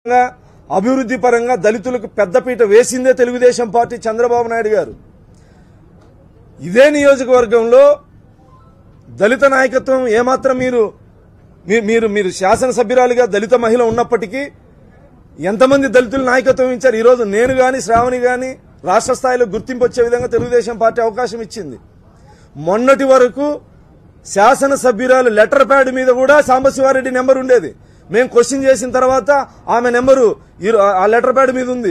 పరంగా అభివృద్ధి పరంగా దళితులకు పెద్దపీట వేసిందే తెలుగుదేశం పార్టీ చంద్రబాబు నాయుడు గారు ఇదే నియోజకవర్గంలో దళిత నాయకత్వం ఏమాత్రం మీరు మీ- మీరు మీరు శాసనసభ్యురాలుగా దళిత మహిళ ఉన్నప్పటికీ ఎంతమంది దళితులు నాయకత్వం ఇచ్చారు ఈరోజు నేను గాని శ్రావణి గాని రాష్ట్ర స్థాయిలో గుర్తింపు వచ్చే విధంగా తెలుగుదేశం పార్టీ అవకాశం ఇచ్చింది మొన్నటి వరకు శాసనసభ్యురాలు లెటర్ ప్యాడ్ మీద కూడా సాంబశివారెడ్డి నెంబర్ ఉండేది మేము క్వశ్చన్ చేసిన తర్వాత ఆమె నెంబరు ఈ- ఆ లెటర్ ప్యాడ్ మీద ఉంది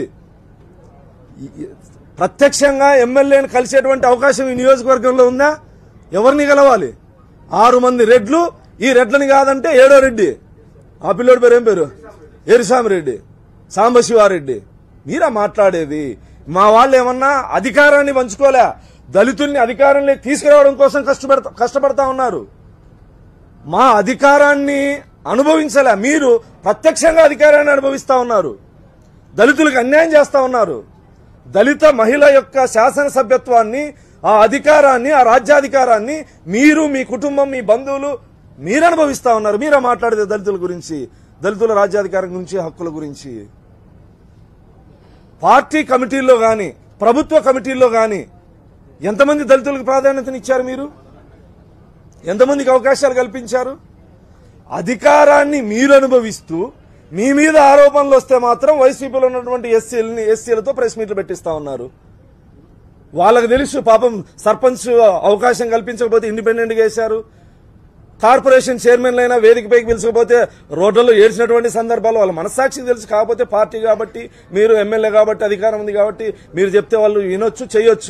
ప్రత్యక్షంగా ఎమ్మెల్యేని కలిసేటువంటి అవకాశం ఈ నియోజకవర్గంలో ఉందా ఎవరిని కలవాలి ఆరు మంది రెడ్లు ఈ రెడ్లని కాదంటే ఏడో రెడ్డి ఆ పిల్లోడి పేరు ఏం పేరు ఎరిసామిరెడ్డి సాంబశివారెడ్డి మీరా మాట్లాడేది మా వాళ్ళు ఏమన్నా అధికారాన్ని పంచుకోలే దళితుల్ని అధికారంలోకి తీసుకురావడం కోసం కష్టపడతా కష్టపడతా ఉన్నారు మా అధికారాన్ని అనుభవించలే మీరు ప్రత్యక్షంగా అధికారాన్ని అనుభవిస్తా ఉన్నారు దళితులకు అన్యాయం చేస్తా ఉన్నారు దళిత మహిళ యొక్క శాసనసభ్యత్వాన్ని ఆ అధికారాన్ని ఆ రాజ్యాధికారాన్ని మీరు మీ కుటుంబం మీ బంధువులు మీరు అనుభవిస్తా ఉన్నారు మీరే మాట్లాడేది దళితుల గురించి దళితుల రాజ్యాధికారం గురించి హక్కుల గురించి పార్టీ కమిటీల్లో గాని ప్రభుత్వ కమిటీల్లో గాని ఎంతమంది దళితులకు ప్రాధాన్యతనిచ్చారు మీరు ఎంతమందికి అవకాశాలు కల్పించారు అధికారాన్ని మీరు అనుభవిస్తూ మీ మీద ఆరోపణలు వస్తే మాత్రం వైసీపీలో ఉన్నటువంటి ఎస్సీలని ఎస్సీలతో ప్రెస్ మీట్లు పెట్టిస్తా ఉన్నారు వాళ్ళకి తెలుసు పాపం సర్పంచ్ అవకాశం కల్పించకపోతే ఇండిపెండెంట్ గా వేశారు కార్పొరేషన్ చైర్మన్ అయినా వేదికపైకి పిలిచకపోతే రోడ్లలో ఏడ్చినటువంటి సందర్భాలు వాళ్ళ మనస్సాక్షికి తెలుసు కాకపోతే పార్టీ కాబట్టి మీరు ఎమ్మెల్యే కాబట్టి అధికారం ఉంది కాబట్టి మీరు చెప్తే వాళ్ళు వినొచ్చు చేయొచ్చు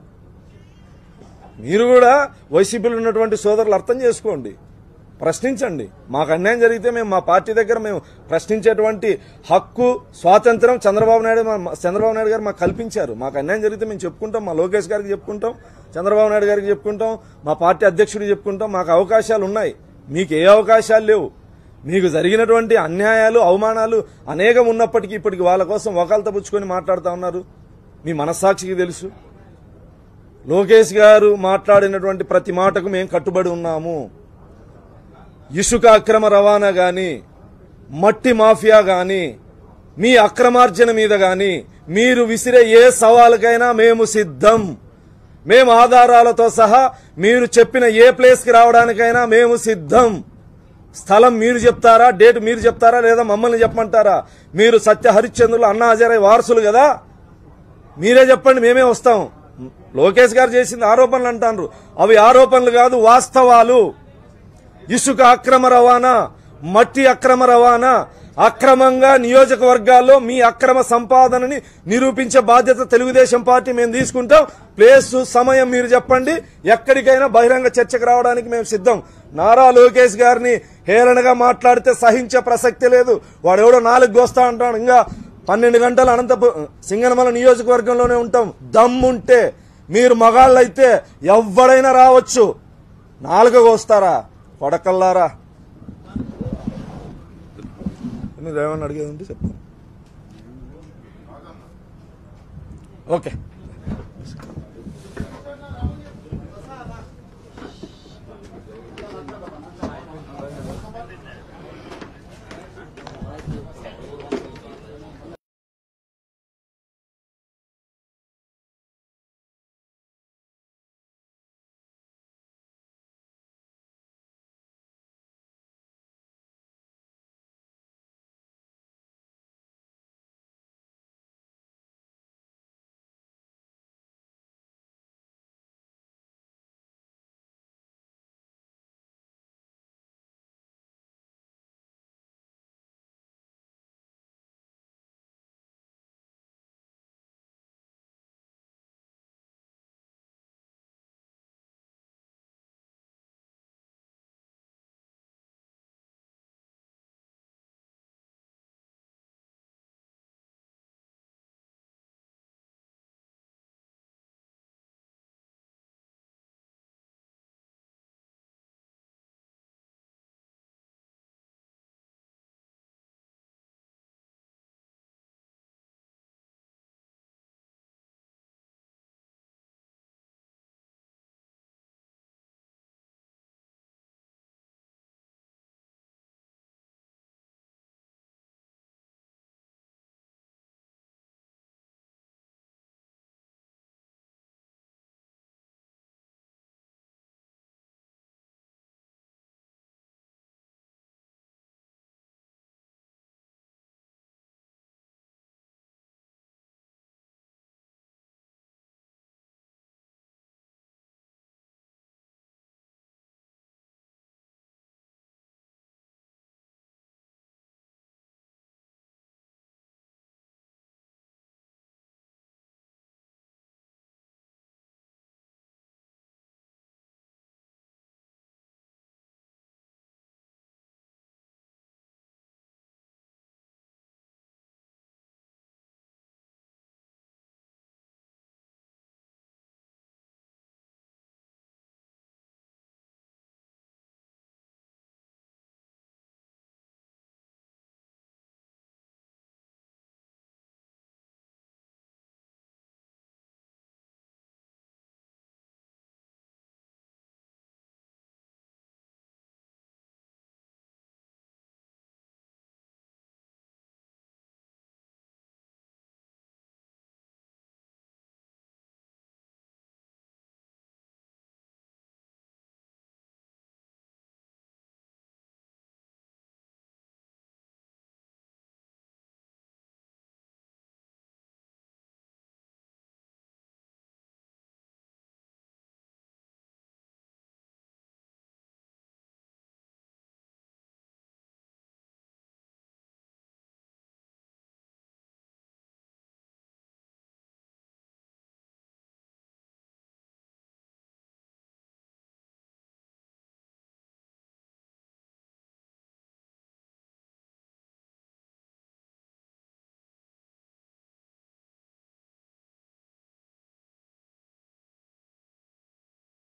మీరు కూడా వైసీపీలో ఉన్నటువంటి సోదరులు అర్థం చేసుకోండి ప్రశ్నించండి మాకు అన్యాయం జరిగితే మేము మా పార్టీ దగ్గర మేము ప్రశ్నించేటువంటి హక్కు స్వాతంత్రం చంద్రబాబు నాయుడు మా- చంద్రబాబు నాయుడు గారు మాకు కల్పించారు మాకు అన్యాయం జరిగితే మేము చెప్పుకుంటాం మా లోకేష్ గారికి చెప్పుకుంటాం చంద్రబాబు నాయుడు గారికి చెప్పుకుంటాం మా పార్టీ అధ్యక్షుడికి చెప్పుకుంటాం మాకు అవకాశాలు ఉన్నాయి మీకు ఏ అవకాశాలు లేవు మీకు జరిగినటువంటి అన్యాయాలు అవమానాలు అనేకం ఉన్నప్పటికీ ఇప్పటికి వాళ్ళ కోసం ఒకళ్ళతో పుచ్చుకొని మాట్లాడుతూ ఉన్నారు మీ మనస్సాక్షికి తెలుసు లోకేష్ గారు మాట్లాడినటువంటి ప్రతి మాటకు మేము కట్టుబడి ఉన్నాము ఇసుక అక్రమ రవాణా గాని మట్టి మాఫియా గాని మీ అక్రమార్జన మీద గాని మీరు విసిరే ఏ సవాలుకైనా మేము సిద్ధం మేము ఆధారాలతో సహా మీరు చెప్పిన ఏ ప్లేస్ కి రావడానికైనా మేము సిద్ధం స్థలం మీరు చెప్తారా డేట్ మీరు చెప్తారా లేదా మమ్మల్ని చెప్పమంటారా మీరు సత్య హరిశ్చంద్రులు అన్నా హజారే వారసులు కదా మీరే చెప్పండి మేమే వస్తాం లోకేష్ గారు చేసింది ఆరోపణలు అంటారు అవి ఆరోపణలు కాదు వాస్తవాలు ఇసుక అక్రమ రవాణా మట్టి అక్రమ రవాణా అక్రమంగా నియోజకవర్గాల్లో మీ అక్రమ సంపాదనని నిరూపించే బాధ్యత తెలుగుదేశం పార్టీ మేము తీసుకుంటాం ప్లేస్ సమయం మీరు చెప్పండి ఎక్కడికైనా బహిరంగ చర్చకు రావడానికి మేము సిద్ధం నారా లోకేష్ గారిని హేళనగా మాట్లాడితే సహించే ప్రసక్తి లేదు వాడు ఎవడో నాలుగు గోస్తా అంటాడు ఇంకా పన్నెండు గంటలు అనంతపు సింగనమల నియోజకవర్గంలోనే ఉంటాం దమ్ముంటే మీరు మగాళ్ళైతే ఎవడైనా రావచ్చు నాలుగు కోస్తారా కొడకల్లారా మీరు ఏమన్నా అడిగేది ఉంటే చెప్తాను ఓకే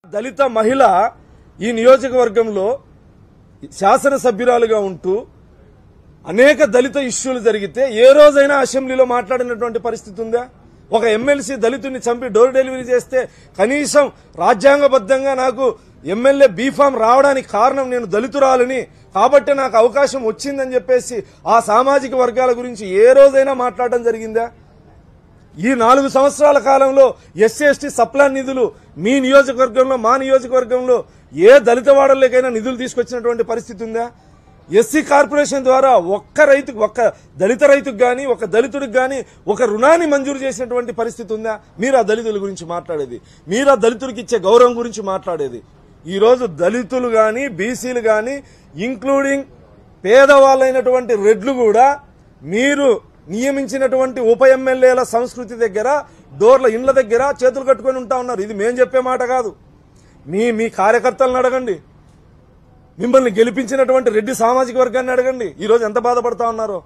దళిత మహిళ ఈ నియోజకవర్గంలో శాసనసభ్యురాలుగా ఉంటూ అనేక దళిత ఇష్యూలు జరిగితే ఏ రోజైనా అసెంబ్లీలో మాట్లాడినటువంటి పరిస్థితి ఉందా ఒక ఎమ్మెల్సీ దళితుడిని చంపి డోర్ డెలివరీ చేస్తే కనీసం రాజ్యాంగబద్ధంగా నాకు ఎమ్మెల్యే బీఫామ్ రావడానికి కారణం నేను దళితురాలని కాబట్టి నాకు అవకాశం వచ్చిందని చెప్పేసి ఆ సామాజిక వర్గాల గురించి ఏ రోజైనా మాట్లాడడం జరిగిందా ఈ నాలుగు సంవత్సరాల కాలంలో ఎస్సీ ఎస్టీ సప్లాన్ నిధులు మీ నియోజకవర్గంలో మా నియోజకవర్గంలో ఏ దళిత వాడలేకైనా నిధులు తీసుకొచ్చినటువంటి పరిస్థితి ఉందా ఎస్సీ కార్పొరేషన్ ద్వారా ఒక్క రైతుకు ఒక్క దళిత రైతుకు గాని ఒక దళితుడికి గాని ఒక రుణాన్ని మంజూరు చేసినటువంటి పరిస్థితి ఉందా మీరు ఆ దళితుల గురించి మాట్లాడేది మీరు ఆ దళితుడికి ఇచ్చే గౌరవం గురించి మాట్లాడేది ఈ రోజు దళితులు గాని బీసీలు గాని ఇంక్లూడింగ్ పేదవాళ్ళైనటువంటి రెడ్లు కూడా మీరు నియమించినటువంటి ఉప ఎమ్మెల్యేల సంస్కృతి దగ్గర డోర్ల ఇండ్ల దగ్గర చేతులు కట్టుకొని ఉంటా ఉన్నారు ఇది మేం చెప్పే మాట కాదు మీ మీ కార్యకర్తలను అడగండి మిమ్మల్ని గెలిపించినటువంటి రెడ్డి సామాజిక వర్గాన్ని అడగండి ఈ రోజు ఎంత బాధపడతా ఉన్నారో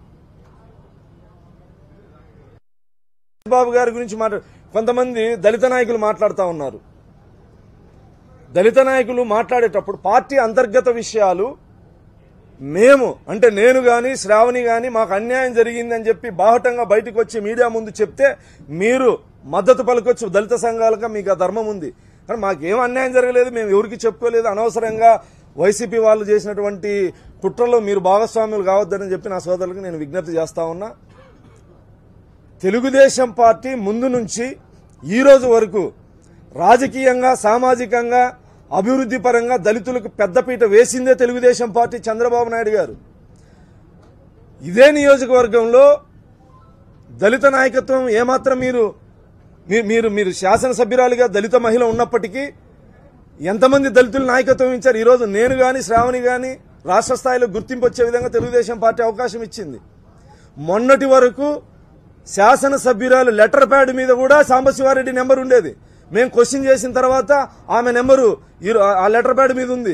బాబు గారి గురించి మాట్లా కొంతమంది దళిత నాయకులు మాట్లాడుతూ ఉన్నారు దళిత నాయకులు మాట్లాడేటప్పుడు పార్టీ అంతర్గత విషయాలు మేము అంటే నేను గాని శ్రావణి గాని మాకు అన్యాయం జరిగిందని చెప్పి బాహటంగా బయటకు వచ్చి మీడియా ముందు చెప్తే మీరు మద్దతు పలకొచ్చు దళిత సంఘాలుగా మీకు ఆ ధర్మం ఉంది కానీ మాకేం అన్యాయం జరగలేదు మేము ఎవరికి చెప్పుకోలేదు అనవసరంగా వైసీపీ వాళ్ళు చేసినటువంటి కుట్రలో మీరు భాగస్వాములు కావద్దని చెప్పి నా సోదరులకు నేను విజ్ఞప్తి చేస్తా ఉన్నా తెలుగుదేశం పార్టీ ముందు నుంచి ఈ రోజు వరకు రాజకీయంగా సామాజికంగా అభివృద్ధి పరంగా దళితులకు పెద్దపీట వేసిందే తెలుగుదేశం పార్టీ చంద్రబాబు నాయుడు గారు ఇదే నియోజకవర్గంలో దళిత నాయకత్వం ఏమాత్రం మీరు మీ- మీరు మీరు శాసనసభ్యురాలిగా దళిత మహిళ ఉన్నప్పటికీ ఎంతమంది దళితులు నాయకత్వం ఇచ్చారు ఈరోజు నేను గాని శ్రావణి గాని రాష్ట్ర స్థాయిలో గుర్తింపు వచ్చే విధంగా తెలుగుదేశం పార్టీ అవకాశం ఇచ్చింది మొన్నటి వరకు శాసనసభ్యురాలు లెటర్ ప్యాడ్ మీద కూడా సాంబశివారెడ్డి నెంబర్ ఉండేది మేము క్వశ్చన్ చేసిన తర్వాత ఆమె నెంబరు ఈ- ఆ లెటర్ ప్యాడ్ మీద ఉంది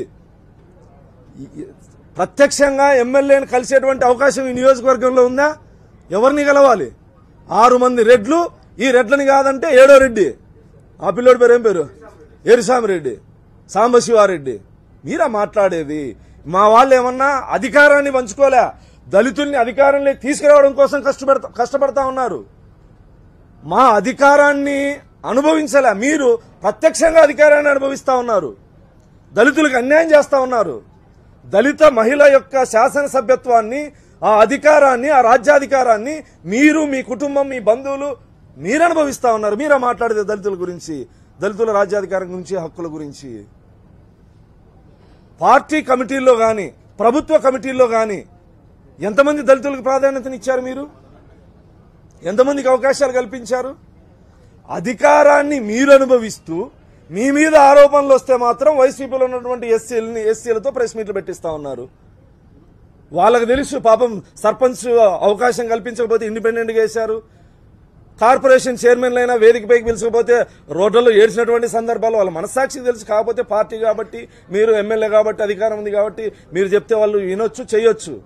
ప్రత్యక్షంగా ఎమ్మెల్యేని కలిసేటువంటి అవకాశం ఈ నియోజకవర్గంలో ఉందా ఎవరిని కలవాలి ఆరు మంది రెడ్లు ఈ రెడ్లని కాదంటే ఏడో రెడ్డి ఆ పిల్లోడి పేరు ఏం పేరు ఏరుసామిరెడ్డి సాంబశివారెడ్డి మీరా మాట్లాడేది మా వాళ్ళు ఏమన్నా అధికారాన్ని పంచుకోలే దళితుల్ని అధికారంలోకి తీసుకురావడం కోసం కష్టపడతా కష్టపడతా ఉన్నారు మా అధికారాన్ని అనుభవించలే మీరు ప్రత్యక్షంగా అధికారాన్ని అనుభవిస్తా ఉన్నారు దళితులకు అన్యాయం చేస్తా ఉన్నారు దళిత మహిళ యొక్క శాసనసభ్యత్వాన్ని ఆ అధికారాన్ని ఆ రాజ్యాధికారాన్ని మీరు మీ కుటుంబం మీ బంధువులు మీరు అనుభవిస్తా ఉన్నారు మీరే మాట్లాడేది దళితుల గురించి దళితుల రాజ్యాధికారం గురించి హక్కుల గురించి పార్టీ కమిటీల్లో గాని ప్రభుత్వ కమిటీల్లో గాని ఎంతమంది దళితులకు ప్రాధాన్యతనిచ్చారు మీరు ఎంతమందికి అవకాశాలు కల్పించారు అధికారాన్ని మీరు అనుభవిస్తూ మీ మీద ఆరోపణలు వస్తే మాత్రం వైసీపీలో ఉన్నటువంటి ఎస్సీలని ఎస్సీలతో ప్రెస్ మీట్లు పెట్టిస్తా ఉన్నారు వాళ్ళకి తెలుసు పాపం సర్పంచ్ అవకాశం కల్పించకపోతే ఇండిపెండెంట్ గా వేశారు కార్పొరేషన్ చైర్మన్ అయినా వేదికపైకి పిలుచుకపోతే రోడ్లలో ఏడ్చినటువంటి సందర్భాలు వాళ్ళ మనస్సాక్షికి తెలుసు కాకపోతే పార్టీ కాబట్టి మీరు ఎమ్మెల్యే కాబట్టి అధికారం ఉంది కాబట్టి మీరు చెప్తే వాళ్ళు వినొచ్చు చేయొచ్చు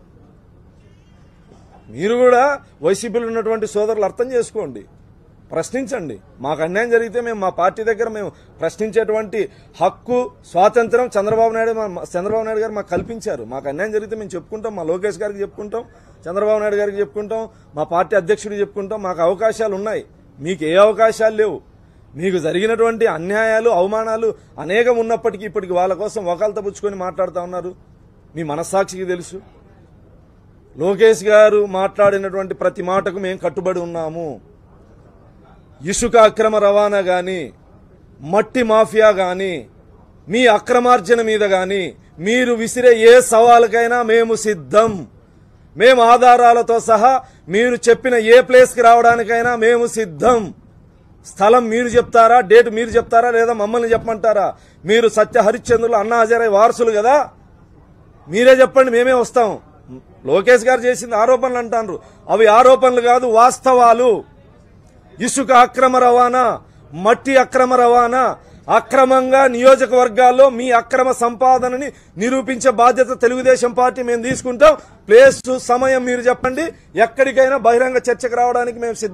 మీరు కూడా వైసీపీలో ఉన్నటువంటి సోదరులు అర్థం చేసుకోండి ప్రశ్నించండి మాకు అన్యాయం జరిగితే మేము మా పార్టీ దగ్గర మేము ప్రశ్నించేటువంటి హక్కు స్వాతంత్రం చంద్రబాబు నాయుడు మా- చంద్రబాబు నాయుడు గారు మాకు కల్పించారు మాకు అన్యాయం జరిగితే మేము చెప్పుకుంటాం మా లోకేష్ గారికి చెప్పుకుంటాం చంద్రబాబు నాయుడు గారికి చెప్పుకుంటాం మా పార్టీ అధ్యక్షుడికి చెప్పుకుంటాం మాకు అవకాశాలు ఉన్నాయి మీకు ఏ అవకాశాలు లేవు మీకు జరిగినటువంటి అన్యాయాలు అవమానాలు అనేకం ఉన్నప్పటికీ ఇప్పటికి వాళ్ళ కోసం వకాలత పుచ్చుకొని మాట్లాడుతూ ఉన్నారు మీ మనస్సాక్షికి తెలుసు లోకేష్ గారు మాట్లాడినటువంటి ప్రతి మాటకు మేము కట్టుబడి ఉన్నాము ఇసుక అక్రమ రవాణా గాని మట్టి మాఫియా గాని మీ అక్రమార్జన మీద గాని మీరు విసిరే ఏ సవాలుకైనా మేము సిద్ధం మేము ఆధారాలతో సహా మీరు చెప్పిన ఏ ప్లేస్కి రావడానికైనా మేము సిద్ధం స్థలం మీరు చెప్తారా డేట్ మీరు చెప్తారా లేదా మమ్మల్ని చెప్పమంటారా మీరు సత్య హరిశ్చంద్రులు అన్నా హజారే వారసులు కదా మీరే చెప్పండి మేమే వస్తాం లోకేష్ గారు చేసింది ఆరోపణలు అంటారు అవి ఆరోపణలు కాదు వాస్తవాలు ఇసుక అక్రమ రవాణా మట్టి అక్రమ రవాణా అక్రమంగా నియోజకవర్గాల్లో మీ అక్రమ సంపాదనని నిరూపించే బాధ్యత తెలుగుదేశం పార్టీ మేము తీసుకుంటాం ప్లేస్ సమయం మీరు చెప్పండి ఎక్కడికైనా బహిరంగ చర్చకు రావడానికి మేము సిద్ధం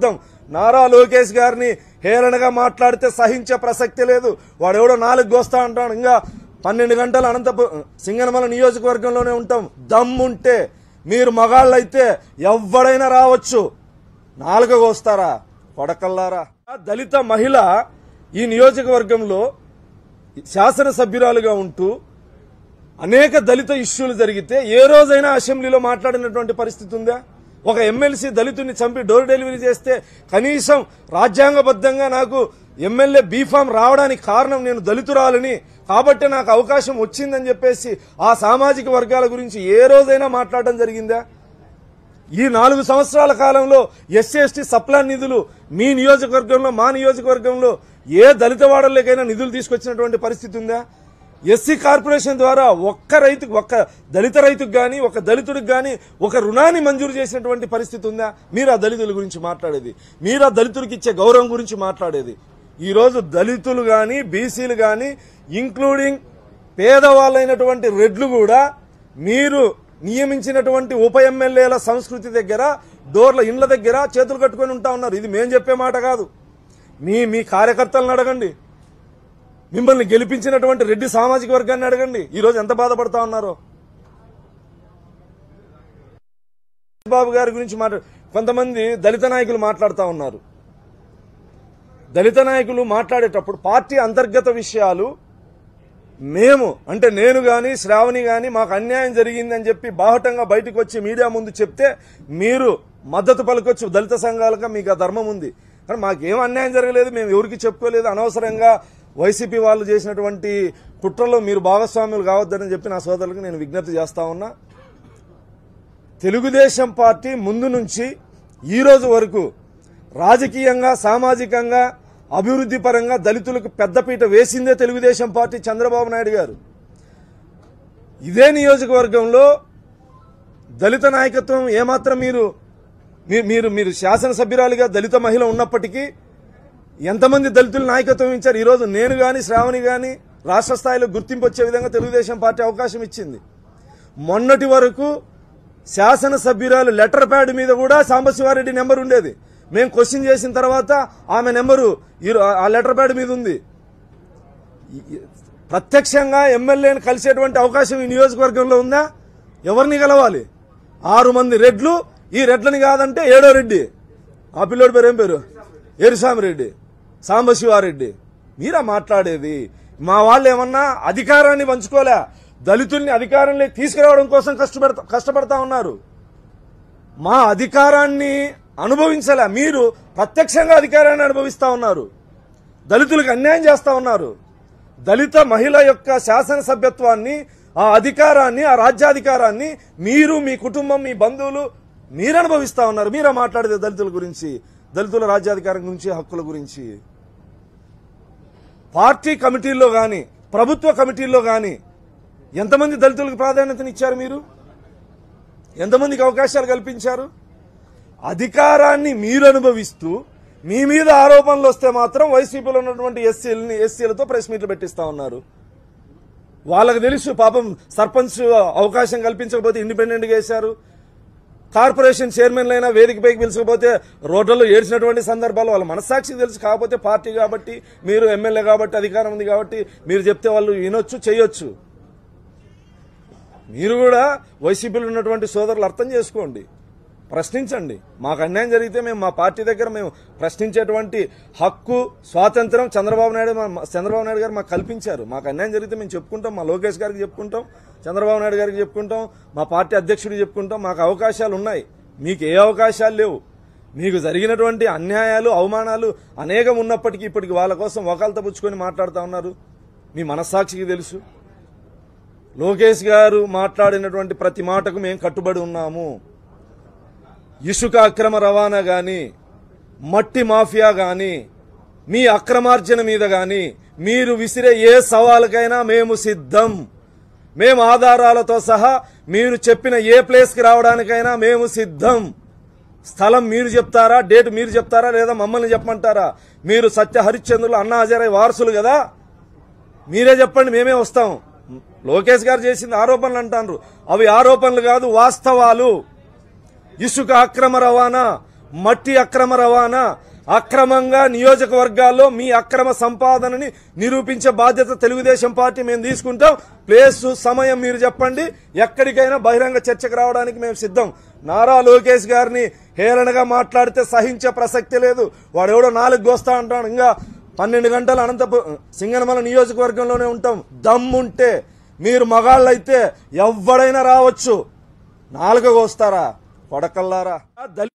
నారా లోకేష్ గారిని హేళనగా మాట్లాడితే సహించే ప్రసక్తి లేదు వాడెవడో నాలుగు గోస్తా అంటాడు ఇంకా పన్నెండు గంటలు అనంతపు సింగనమల నియోజకవర్గంలోనే ఉంటాం దమ్ముంటే మీరు మగాళ్ళైతే ఎవడైనా రావచ్చు నాలుక కోస్తారా కొడకల్లారా దళిత మహిళ ఈ నియోజకవర్గంలో శాసనసభ్యురాలుగా ఉంటూ అనేక దళిత ఇష్యూలు జరిగితే ఏ రోజైనా అసెంబ్లీలో మాట్లాడినటువంటి పరిస్థితి ఉందా ఒక ఎమ్మెల్సీ దళితుడిని చంపి డోర్ డెలివరీ చేస్తే కనీసం రాజ్యాంగబద్ధంగా నాకు ఎమ్మెల్యే బీఫామ్ రావడానికి కారణం నేను దళితురాలని కాబట్టి నాకు అవకాశం వచ్చిందని చెప్పేసి ఆ సామాజిక వర్గాల గురించి ఏ రోజైనా మాట్లాడడం జరిగిందా ఈ నాలుగు సంవత్సరాల కాలంలో ఎస్సీ ఎస్టీ సప్లాన్ నిధులు మీ నియోజకవర్గంలో మా నియోజకవర్గంలో ఏ దళిత వాడలకైనా నిధులు తీసుకొచ్చినటువంటి పరిస్థితి ఉందా ఎస్సీ కార్పొరేషన్ ద్వారా ఒక్క రైతుకు ఒక్క దళిత రైతుకు గాని ఒక దళితుడికి గాని ఒక రుణాన్ని మంజూరు చేసినటువంటి పరిస్థితి ఉందా మీరు ఆ దళితుల గురించి మాట్లాడేది మీరు ఆ దళితుడికి ఇచ్చే గౌరవం గురించి మాట్లాడేది ఈ రోజు దళితులు గాని బీసీలు గాని ఇంక్లూడింగ్ పేదవాళ్ళైనటువంటి రెడ్లు కూడా మీరు నియమించినటువంటి ఉప ఎమ్మెల్యేల సంస్కృతి దగ్గర డోర్ల ఇండ్ల దగ్గర చేతులు కట్టుకొని ఉంటా ఉన్నారు ఇది మేం చెప్పే మాట కాదు మీ మీ కార్యకర్తలను అడగండి మిమ్మల్ని గెలిపించినటువంటి రెడ్డి సామాజిక వర్గాన్ని అడగండి ఈ రోజు ఎంత బాధపడతా ఉన్నారో బాబు గారి గురించి మాట్లా కొంతమంది దళిత నాయకులు మాట్లాడుతూ ఉన్నారు దళిత నాయకులు మాట్లాడేటప్పుడు పార్టీ అంతర్గత విషయాలు మేము అంటే నేను గాని శ్రావణి గాని మాకు అన్యాయం జరిగిందని చెప్పి బాహటంగా బయటకు వచ్చి మీడియా ముందు చెప్తే మీరు మద్దతు పలకొచ్చు దళిత సంఘాలుగా మీకు ఆ ధర్మం ఉంది కానీ మాకేం అన్యాయం జరగలేదు మేము ఎవరికి చెప్పుకోలేదు అనవసరంగా వైసీపీ వాళ్ళు చేసినటువంటి కుట్రలో మీరు భాగస్వాములు కావద్దని చెప్పి నా సోదరులకు నేను విజ్ఞప్తి చేస్తా ఉన్నా తెలుగుదేశం పార్టీ ముందు నుంచి ఈ రోజు వరకు రాజకీయంగా సామాజికంగా అభివృద్ధి పరంగా దళితులకు పెద్దపీట వేసిందే తెలుగుదేశం పార్టీ చంద్రబాబు నాయుడు గారు ఇదే నియోజకవర్గంలో దళిత నాయకత్వం ఏమాత్రం మీరు మీ- మీరు మీరు శాసనసభ్యురాలిగా దళిత మహిళ ఉన్నప్పటికీ ఎంతమంది దళితులు నాయకత్వం ఇచ్చారు ఈరోజు నేను గాని శ్రావణి గాని రాష్ట్ర స్థాయిలో గుర్తింపు వచ్చే విధంగా తెలుగుదేశం పార్టీ అవకాశం ఇచ్చింది మొన్నటి వరకు శాసనసభ్యురాలు లెటర్ ప్యాడ్ మీద కూడా సాంబశివారెడ్డి నెంబర్ ఉండేది మేము క్వశ్చన్ చేసిన తర్వాత ఆమె నెంబరు ఈ- ఆ లెటర్ ప్యాడ్ మీద ఉంది ఈ- ప్రత్యక్షంగా ఎమ్మెల్యేని కలిసేటువంటి అవకాశం ఈ నియోజకవర్గంలో ఉందా ఎవరిని కలవాలి ఆరు మంది రెడ్లు ఈ రెడ్లని కాదంటే ఏడో రెడ్డి ఆ పిల్లోడి పేరు ఏం పేరు ఎరుసామిరెడ్డి సాంబశివారెడ్డి మీరా మాట్లాడేది మా వాళ్ళు ఏమన్నా అధికారాన్ని పంచుకోలే దళితుల్ని అధికారంలోకి తీసుకురావడం కోసం కష్టపడతా కష్టపడతా ఉన్నారు మా అధికారాన్ని అనుభవించలే మీరు ప్రత్యక్షంగా అధికారాన్ని అనుభవిస్తా ఉన్నారు దళితులకు అన్యాయం చేస్తా ఉన్నారు దళిత మహిళ యొక్క శాసనసభ్యత్వాన్ని ఆ అధికారాన్ని ఆ రాజ్యాధికారాన్ని మీరు మీ కుటుంబం మీ బంధువులు మీరు అనుభవిస్తా ఉన్నారు మీరే మాట్లాడేది దళితుల గురించి దళితుల రాజ్యాధికారం గురించి హక్కుల గురించి పార్టీ కమిటీల్లో గాని ప్రభుత్వ కమిటీల్లో గాని ఎంతమంది దళితులకు ప్రాధాన్యతనిచ్చారు మీరు ఎంతమందికి అవకాశాలు కల్పించారు అధికారాన్ని మీరు అనుభవిస్తూ మీ మీద ఆరోపణలు వస్తే మాత్రం వైసీపీలో ఉన్నటువంటి ఎస్సీలని ఎస్సీలతో ప్రెస్ మీట్లు పెట్టిస్తా ఉన్నారు వాళ్ళకి తెలుసు పాపం సర్పంచ్ అవకాశం కల్పించకపోతే ఇండిపెండెంట్ గా వేశారు కార్పొరేషన్ చైర్మన్లైనా వేదికపైకి పిలిచకపోతే రోడ్లలో ఏడ్చినటువంటి సందర్భాలు వాళ్ళ మనస్సాక్షికి తెలుసు కాకపోతే పార్టీ కాబట్టి మీరు ఎమ్మెల్యే కాబట్టి అధికారం ఉంది కాబట్టి మీరు చెప్తే వాళ్ళు వినొచ్చు చేయొచ్చు మీరు కూడా వైసీపీలో ఉన్నటువంటి సోదరులు అర్థం చేసుకోండి ప్రశ్నించండి మాకు అన్యాయం జరిగితే మేము మా పార్టీ దగ్గర మేము ప్రశ్నించేటువంటి హక్కు స్వాతంత్రం చంద్రబాబు నాయుడు మా- చంద్రబాబు నాయుడు గారు మాకు కల్పించారు మాకు అన్యాయం జరిగితే మేము చెప్పుకుంటాం మా లోకేష్ గారికి చెప్పుకుంటాం చంద్రబాబు నాయుడు గారికి చెప్పుకుంటాం మా పార్టీ అధ్యక్షుడికి చెప్పుకుంటాం మాకు అవకాశాలు ఉన్నాయి మీకు ఏ అవకాశాలు లేవు మీకు జరిగినటువంటి అన్యాయాలు అవమానాలు అనేకం ఉన్నప్పటికీ ఇప్పటికి వాళ్ళ కోసం ఒకళ్ళతో పుచ్చుకొని మాట్లాడుతూ ఉన్నారు మీ మనస్సాక్షికి తెలుసు లోకేష్ గారు మాట్లాడినటువంటి ప్రతి మాటకు మేము కట్టుబడి ఉన్నాము ఇసుక అక్రమ రవాణా గాని మట్టి మాఫియా గాని మీ అక్రమార్జన మీద గాని మీరు విసిరే ఏ సవాలుకైనా మేము సిద్ధం మేము ఆధారాలతో సహా మీరు చెప్పిన ఏ ప్లేస్కి రావడానికైనా మేము సిద్ధం స్థలం మీరు చెప్తారా డేట్ మీరు చెప్తారా లేదా మమ్మల్ని చెప్పమంటారా మీరు సత్య హరిశ్చంద్రులు అన్నా హజారై వారసులు కదా మీరే చెప్పండి మేమే వస్తాం లోకేష్ గారు చేసింది ఆరోపణలు అంటారు అవి ఆరోపణలు కాదు వాస్తవాలు ఇసుక అక్రమ రవాణా మట్టి అక్రమ రవాణా అక్రమంగా నియోజకవర్గాల్లో మీ అక్రమ సంపాదనని నిరూపించే బాధ్యత తెలుగుదేశం పార్టీ మేము తీసుకుంటాం ప్లేస్ సమయం మీరు చెప్పండి ఎక్కడికైనా బహిరంగ చర్చకు రావడానికి మేము సిద్ధం నారా లోకేష్ గారిని హేళనగా మాట్లాడితే సహించే ప్రసక్తి లేదు వాడెవడో నాలుగు గోస్తా అంటాడు ఇంకా పన్నెండు గంటలు అనంతపురం సింగనమల నియోజకవర్గంలోనే ఉంటాం దమ్ముంటే మీరు మగాళ్ళైతే ఎవడైనా రావచ్చు నాలుగ వస్తారా కొడకల్లారా దళి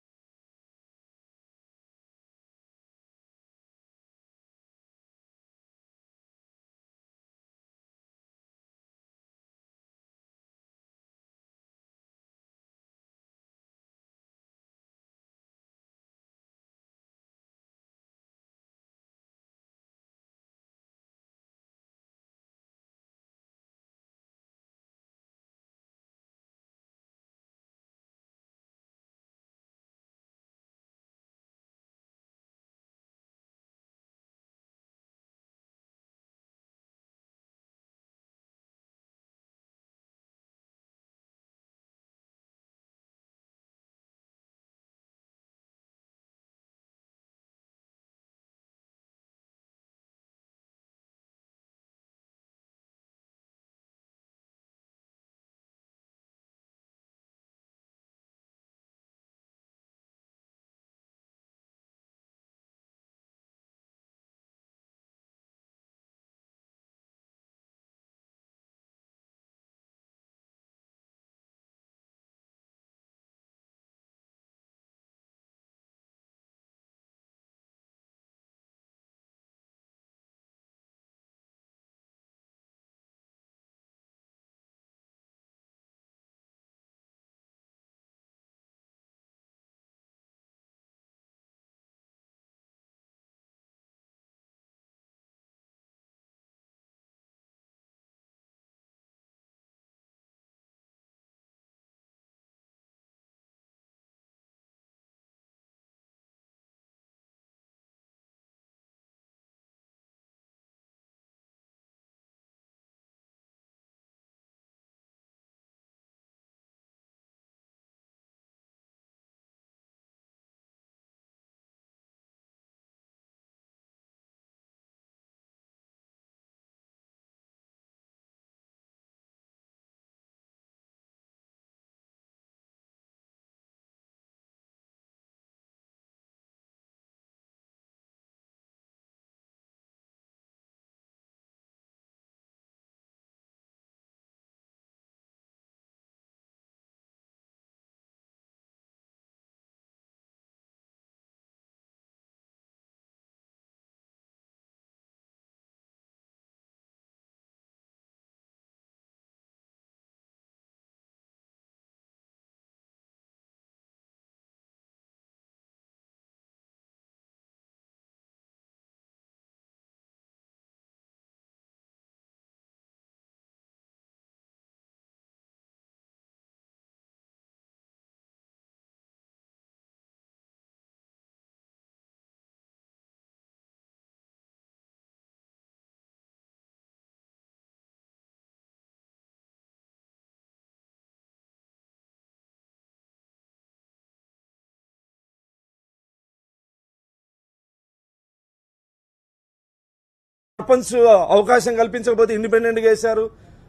సర్పంచ్ అవకాశం కల్పించకపోతే ఇండిపెండెంట్ గా వేశారు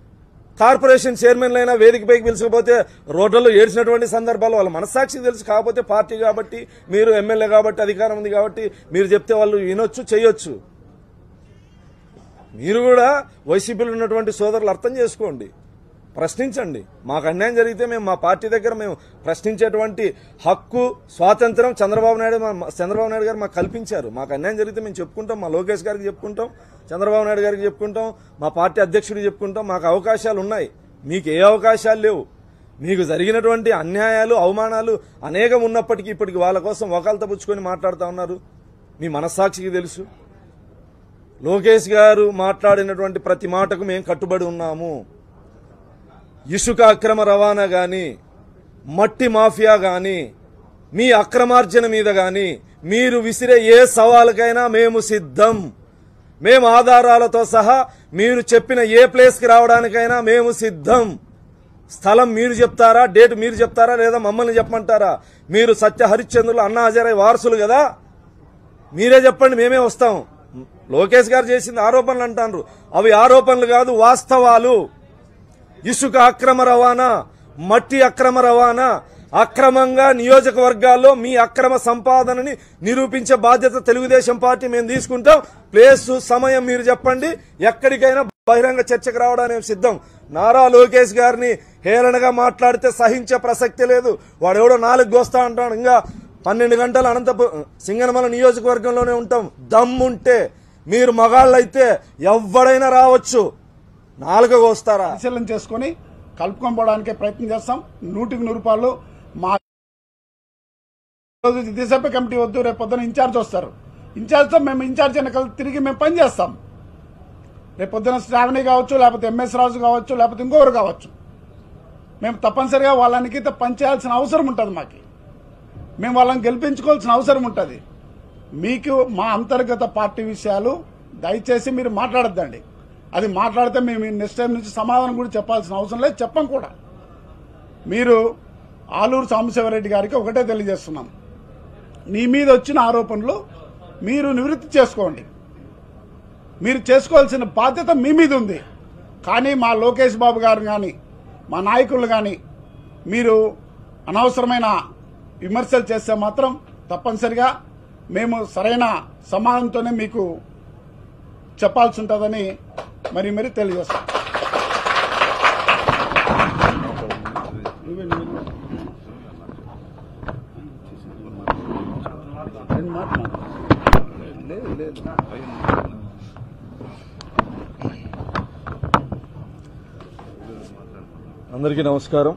కార్పొరేషన్ చైర్మన్లైనా వేదికపైకి పిలిచకపోతే రోడ్లలో ఏడ్చినటువంటి సందర్భాలు వాళ్ళ మనస్సాక్షికి తెలుసు కాకపోతే పార్టీ కాబట్టి మీరు ఎమ్మెల్యే కాబట్టి అధికారం ఉంది కాబట్టి మీరు చెప్తే వాళ్ళు వినొచ్చు చేయొచ్చు మీరు కూడా వైసీపీలో ఉన్నటువంటి సోదరులు అర్థం చేసుకోండి ప్రశ్నించండి మాకు అన్యాయం జరిగితే మేము మా పార్టీ దగ్గర మేము ప్రశ్నించేటువంటి హక్కు స్వాతంత్రం చంద్రబాబు నాయుడు మా- చంద్రబాబు నాయుడు గారు మాకు కల్పించారు మాకు అన్యాయం జరిగితే మేము చెప్పుకుంటాం మా లోకేష్ గారికి చెప్పుకుంటాం చంద్రబాబు నాయుడు గారికి చెప్పుకుంటాం మా పార్టీ అధ్యక్షుడికి చెప్పుకుంటాం మాకు అవకాశాలు ఉన్నాయి మీకు ఏ అవకాశాలు లేవు మీకు జరిగినటువంటి అన్యాయాలు అవమానాలు అనేకం ఉన్నప్పటికీ ఇప్పటికి వాళ్ళ కోసం ఒకళ్ళతో పుచ్చుకొని మాట్లాడుతూ ఉన్నారు మీ మనస్సాక్షికి తెలుసు లోకేష్ గారు మాట్లాడినటువంటి ప్రతి మాటకు మేము కట్టుబడి ఉన్నాము ఇసుక అక్రమ రవాణా గాని మట్టి మాఫియా గాని మీ అక్రమార్జన మీద గాని మీరు విసిరే ఏ సవాలుకైనా మేము సిద్ధం మేము ఆధారాలతో సహా మీరు చెప్పిన ఏ ప్లేస్కి రావడానికైనా మేము సిద్ధం స్థలం మీరు చెప్తారా డేట్ మీరు చెప్తారా లేదా మమ్మల్ని చెప్పమంటారా మీరు సత్య హరిశ్చంద్రులు అన్నా హజారై వారసులు కదా మీరే చెప్పండి మేమే వస్తాం లోకేష్ గారు చేసింది ఆరోపణలు అంటారు అవి ఆరోపణలు కాదు వాస్తవాలు ఇసుక అక్రమ రవాణా మట్టి అక్రమ రవాణా అక్రమంగా నియోజకవర్గాల్లో మీ అక్రమ సంపాదనని నిరూపించే బాధ్యత తెలుగుదేశం పార్టీ మేము తీసుకుంటాం ప్లేస్ సమయం మీరు చెప్పండి ఎక్కడికైనా బహిరంగ చర్చకు రావడానికి సిద్ధం నారా లోకేష్ గారిని హేళనగా మాట్లాడితే సహించే ప్రసక్తి లేదు వాడెవడో నాలుగు గోస్తా అంటాడు ఇంకా పన్నెండు గంటలు అనంతపురం సింగనమల నియోజకవర్గంలోనే ఉంటాం దమ్ముంటే మీరు మగాళ్ళైతే ఎవడైనా రావచ్చు నాలుగు వస్తారా పరిశీలన చేసుకొని కలుపుకొని పోవడానికే ప్రయత్నం చేస్తాం నూటికి నూరు రూపాయలు మా రోజు దిశభ కమిటీ వద్దు రేపు పొద్దున ఇన్ఛార్జ్ వస్తారు ఇన్ఛార్జ్తో మేము ఇన్ఛార్జ్ వెనకాల తిరిగి మేము పని చేస్తాం రేపు పొద్దున శ్రావణి కావచ్చు లేకపోతే ఎంఎస్ రాజు కావచ్చు లేకపోతే ఇంకొకరు కావచ్చు మేము తప్పనిసరిగా వాళ్ళనికి పని చేయాల్సిన అవసరం ఉంటుంది మాకు మేము వాళ్ళని గెలిపించుకోవాల్సిన అవసరం ఉంటుంది మీకు మా అంతర్గత పార్టీ విషయాలు దయచేసి మీరు మాట్లాడద్దండి అది మాట్లాడితే మేము నెక్స్ట్ టైం నుంచి సమాధానం కూడా చెప్పాల్సిన అవసరం లేదు చెప్పం కూడా మీరు ఆలూరు సాంబశివరెడ్డి గారికి ఒకటే తెలియజేస్తున్నాం నీ మీద వచ్చిన ఆరోపణలు మీరు నివృత్తి చేసుకోండి మీరు చేసుకోవాల్సిన బాధ్యత మీ మీద ఉంది కానీ మా లోకేష్ బాబు గారు కానీ మా నాయకులు కానీ మీరు అనవసరమైన విమర్శలు చేస్తే మాత్రం తప్పనిసరిగా మేము సరైన సమాధానంతోనే మీకు చెప్పాల్సి ఉంటుందని మరి మరి తెలియజేస్తాం రెండు మాటలు లేదు లేదు అందరికీ నమస్కారం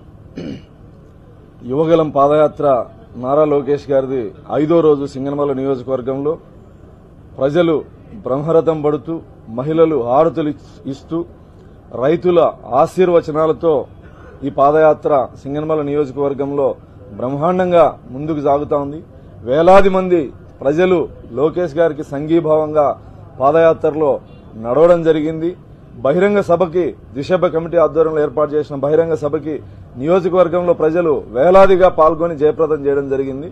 యువగలం పాదయాత్ర నారా లోకేష్ గారిది ఐదో రోజు సింగనమల నియోజకవర్గంలో ప్రజలు బ్రహ్మరథం పడుతూ మహిళలు హారతులు ఇస్తూ రైతుల ఆశీర్వచనాలతో ఈ పాదయాత్ర సింగనమల నియోజకవర్గంలో బ్రహ్మాండంగా ముందుకు సాగుతా ఉంది వేలాది మంది ప్రజలు లోకేష్ గారికి సంఘీభావంగా పాదయాత్రలో నడవడం జరిగింది బహిరంగ సభకి దిశభ కమిటీ ఆధ్వర్యంలో ఏర్పాటు చేసిన బహిరంగ సభకి నియోజకవర్గంలో ప్రజలు వేలాదిగా పాల్గొని జయప్రదం చేయడం జరిగింది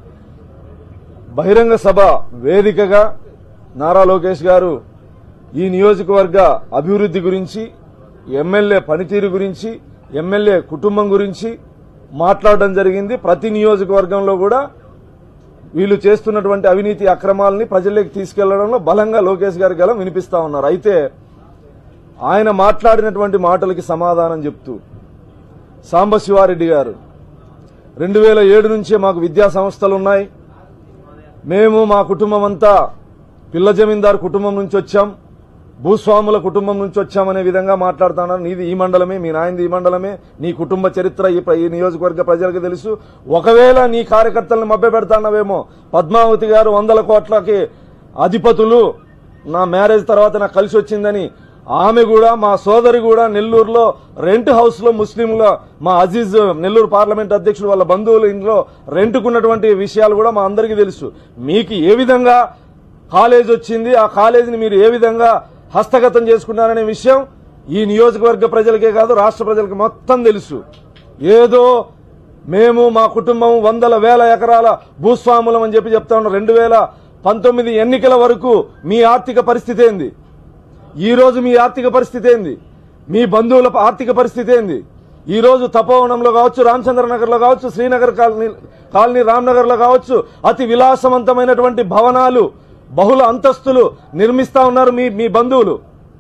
బహిరంగ సభ వేదికగా నారా లోకేష్ గారు ఈ నియోజకవర్గ అభివృద్ధి గురించి ఎమ్మెల్యే పనితీరు గురించి ఎమ్మెల్యే కుటుంబం గురించి మాట్లాడడం జరిగింది ప్రతి నియోజకవర్గంలో కూడా వీళ్ళు చేస్తున్నటువంటి అవినీతి అక్రమాలని ప్రజల్లోకి తీసుకెళ్లడంలో బలంగా లోకేష్ గారి గలం వినిపిస్తా ఉన్నారు అయితే ఆయన మాట్లాడినటువంటి మాటలకి సమాధానం చెప్తూ సాంబశివారెడ్డి గారు రెండు వేల ఏడు నుంచే మాకు విద్యా సంస్థలు ఉన్నాయి మేము మా కుటుంబం అంతా పిల్ల జమీందారు కుటుంబం నుంచి వచ్చాం భూస్వాముల కుటుంబం నుంచి వచ్చామనే విధంగా మాట్లాడుతున్నారు నీది ఈ మండలమే మీ నాయనది ఈ మండలమే నీ కుటుంబ చరిత్ర ఈ ప్ర- ఈ నియోజకవర్గ ప్రజలకు తెలుసు ఒకవేళ నీ కార్యకర్తలను మభ్య పెడతానవేమో పద్మావతి గారు వందల కోట్లకి అధిపతులు నా మ్యారేజ్ తర్వాత నాకు కలిసి వచ్చిందని ఆమె కూడా మా సోదరి కూడా నెల్లూరులో రెంట్ హౌస్ లో ముస్లింల మా అజీజ్ నెల్లూరు పార్లమెంట్ అధ్యక్షుడు వాళ్ళ బంధువుల ఇంట్లో రెంట్కున్నటువంటి విషయాలు కూడా మా అందరికీ తెలుసు మీకు ఏ విధంగా కాలేజ్ వచ్చింది ఆ కాలేజీని మీరు ఏ విధంగా హస్తగతం చేసుకున్నారనే విషయం ఈ నియోజకవర్గ ప్రజలకే కాదు రాష్ట్ర ప్రజలకు మొత్తం తెలుసు ఏదో మేము మా కుటుంబం వందల వేల ఎకరాల భూస్వాములం అని చెప్పి చెప్తా ఉన్నాం రెండు వేల పంతొమ్మిది ఎన్నికల వరకు మీ ఆర్థిక పరిస్థితి ఏంది ఈ రోజు మీ ఆర్థిక పరిస్థితి ఏంది మీ బంధువుల ఆర్థిక పరిస్థితి ఏంది ఈ రోజు తపోవనంలో కావచ్చు రామచంద్ర నగర్ లో కావచ్చు శ్రీనగర్ కాలనీ కాలనీ రామ్నగర్ లో కావచ్చు అతి విలాసవంతమైనటువంటి భవనాలు బహుళ అంతస్తులు నిర్మిస్తా ఉన్నారు మీ మీ బంధువులు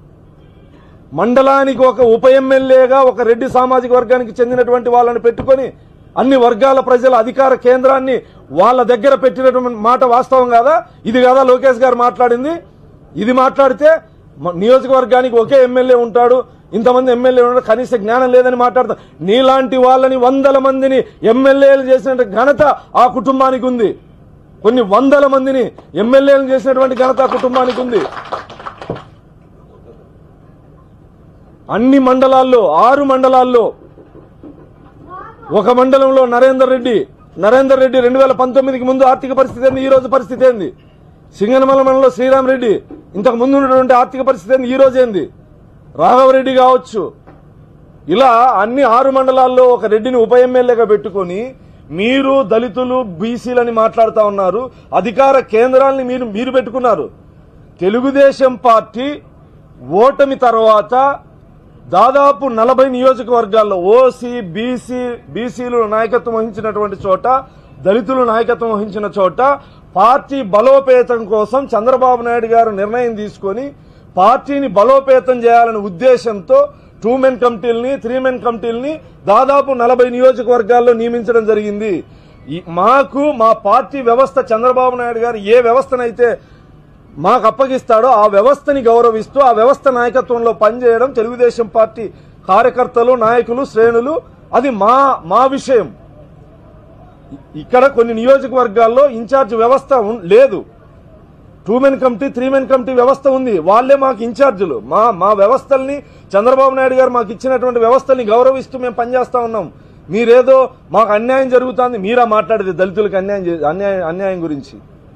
మండలానికి ఒక ఉప ఎమ్మెల్యేగా ఒక రెడ్డి సామాజిక వర్గానికి చెందినటువంటి వాళ్ళని పెట్టుకొని అన్ని వర్గాల ప్రజల అధికార కేంద్రాన్ని వాళ్ళ దగ్గర పెట్టినటువంటి మాట వాస్తవం కాదా ఇది కాదా లోకేష్ గారు మాట్లాడింది ఇది మాట్లాడితే మ- నియోజకవర్గానికి ఒకే ఎమ్మెల్యే ఉంటాడు ఇంతమంది ఎమ్మెల్యే ఉన్నాడు కనీస జ్ఞానం లేదని మాట్లాడతారు నీలాంటి వాళ్ళని వందల మందిని ఎమ్మెల్యేలు చేసిన ఘనత ఆ కుటుంబానికి ఉంది కొన్ని వందల మందిని ఎమ్మెల్యేలు చేసినటువంటి ఘనత ఆ కుటుంబానికి ఉంది అన్ని మండలాల్లో ఆరు మండలాల్లో ఒక మండలంలో నరేందర్ రెడ్డి నరేందర్ రెడ్డి రెండు వేల పంతొమ్మిదికి ముందు ఆర్థిక పరిస్థితి ఏంది ఈ రోజు పరిస్థితి ఏంది సింగనమల మండలంలో శ్రీరామ్ రెడ్డి ఇంతకు ముందు ఉన్నటువంటి ఆర్థిక పరిస్థితి ఏంది ఈ రోజు ఏంది రాఘవరెడ్డి కావచ్చు ఇలా అన్ని ఆరు మండలాల్లో ఒక రెడ్డిని ఉప ఎమ్మెల్యేగా పెట్టుకొని మీరు దళితులు బీసీలని మాట్లాడుతా ఉన్నారు అధికార కేంద్రాల్ని మీరు మీరు పెట్టుకున్నారు తెలుగుదేశం పార్టీ ఓటమి తర్వాత దాదాపు నలభై నియోజకవర్గాల్లో ఓసీ బీసీ బీసీలు నాయకత్వం వహించినటువంటి చోట దళితులు నాయకత్వం వహించిన చోట పార్టీ బలోపేతం కోసం చంద్రబాబు నాయుడు గారు నిర్ణయం తీసుకొని పార్టీని బలోపేతం చేయాలనే ఉద్దేశంతో టూ మెన్ కమిటీల్ని త్రీ మెన్ కమిటీల్ని దాదాపు నలభై నియోజకవర్గాల్లో నియమించడం జరిగింది ఈ- మాకు మా పార్టీ వ్యవస్థ చంద్రబాబు నాయుడు గారు ఏ వ్యవస్థనైతే మాకు అప్పగిస్తాడో ఆ వ్యవస్థని గౌరవిస్తూ ఆ వ్యవస్థ నాయకత్వంలో పనిచేయడం తెలుగుదేశం పార్టీ కార్యకర్తలు నాయకులు శ్రేణులు అది మా మా విషయం ఇక్కడ కొన్ని నియోజకవర్గాల్లో ఇన్ఛార్జ్ వ్యవస్థ ఉన్- లేదు two men committee three men committee వ్యవస్థ ఉంది వాళ్ళే మాకు ఇన్ఛార్జీలు మా మా వ్యవస్థల్ని చంద్రబాబు నాయుడు గారు మాకు ఇచ్చినటువంటి వ్యవస్థల్ని గౌరవిస్తూ మేము పనిచేస్తా ఉన్నాం మీరేదో మాకు అన్యాయం జరుగుతుంది మీరా మాట్లాడేది దళితులకు అన్యాయం చే- అన్యాయం అన్యాయం గురించి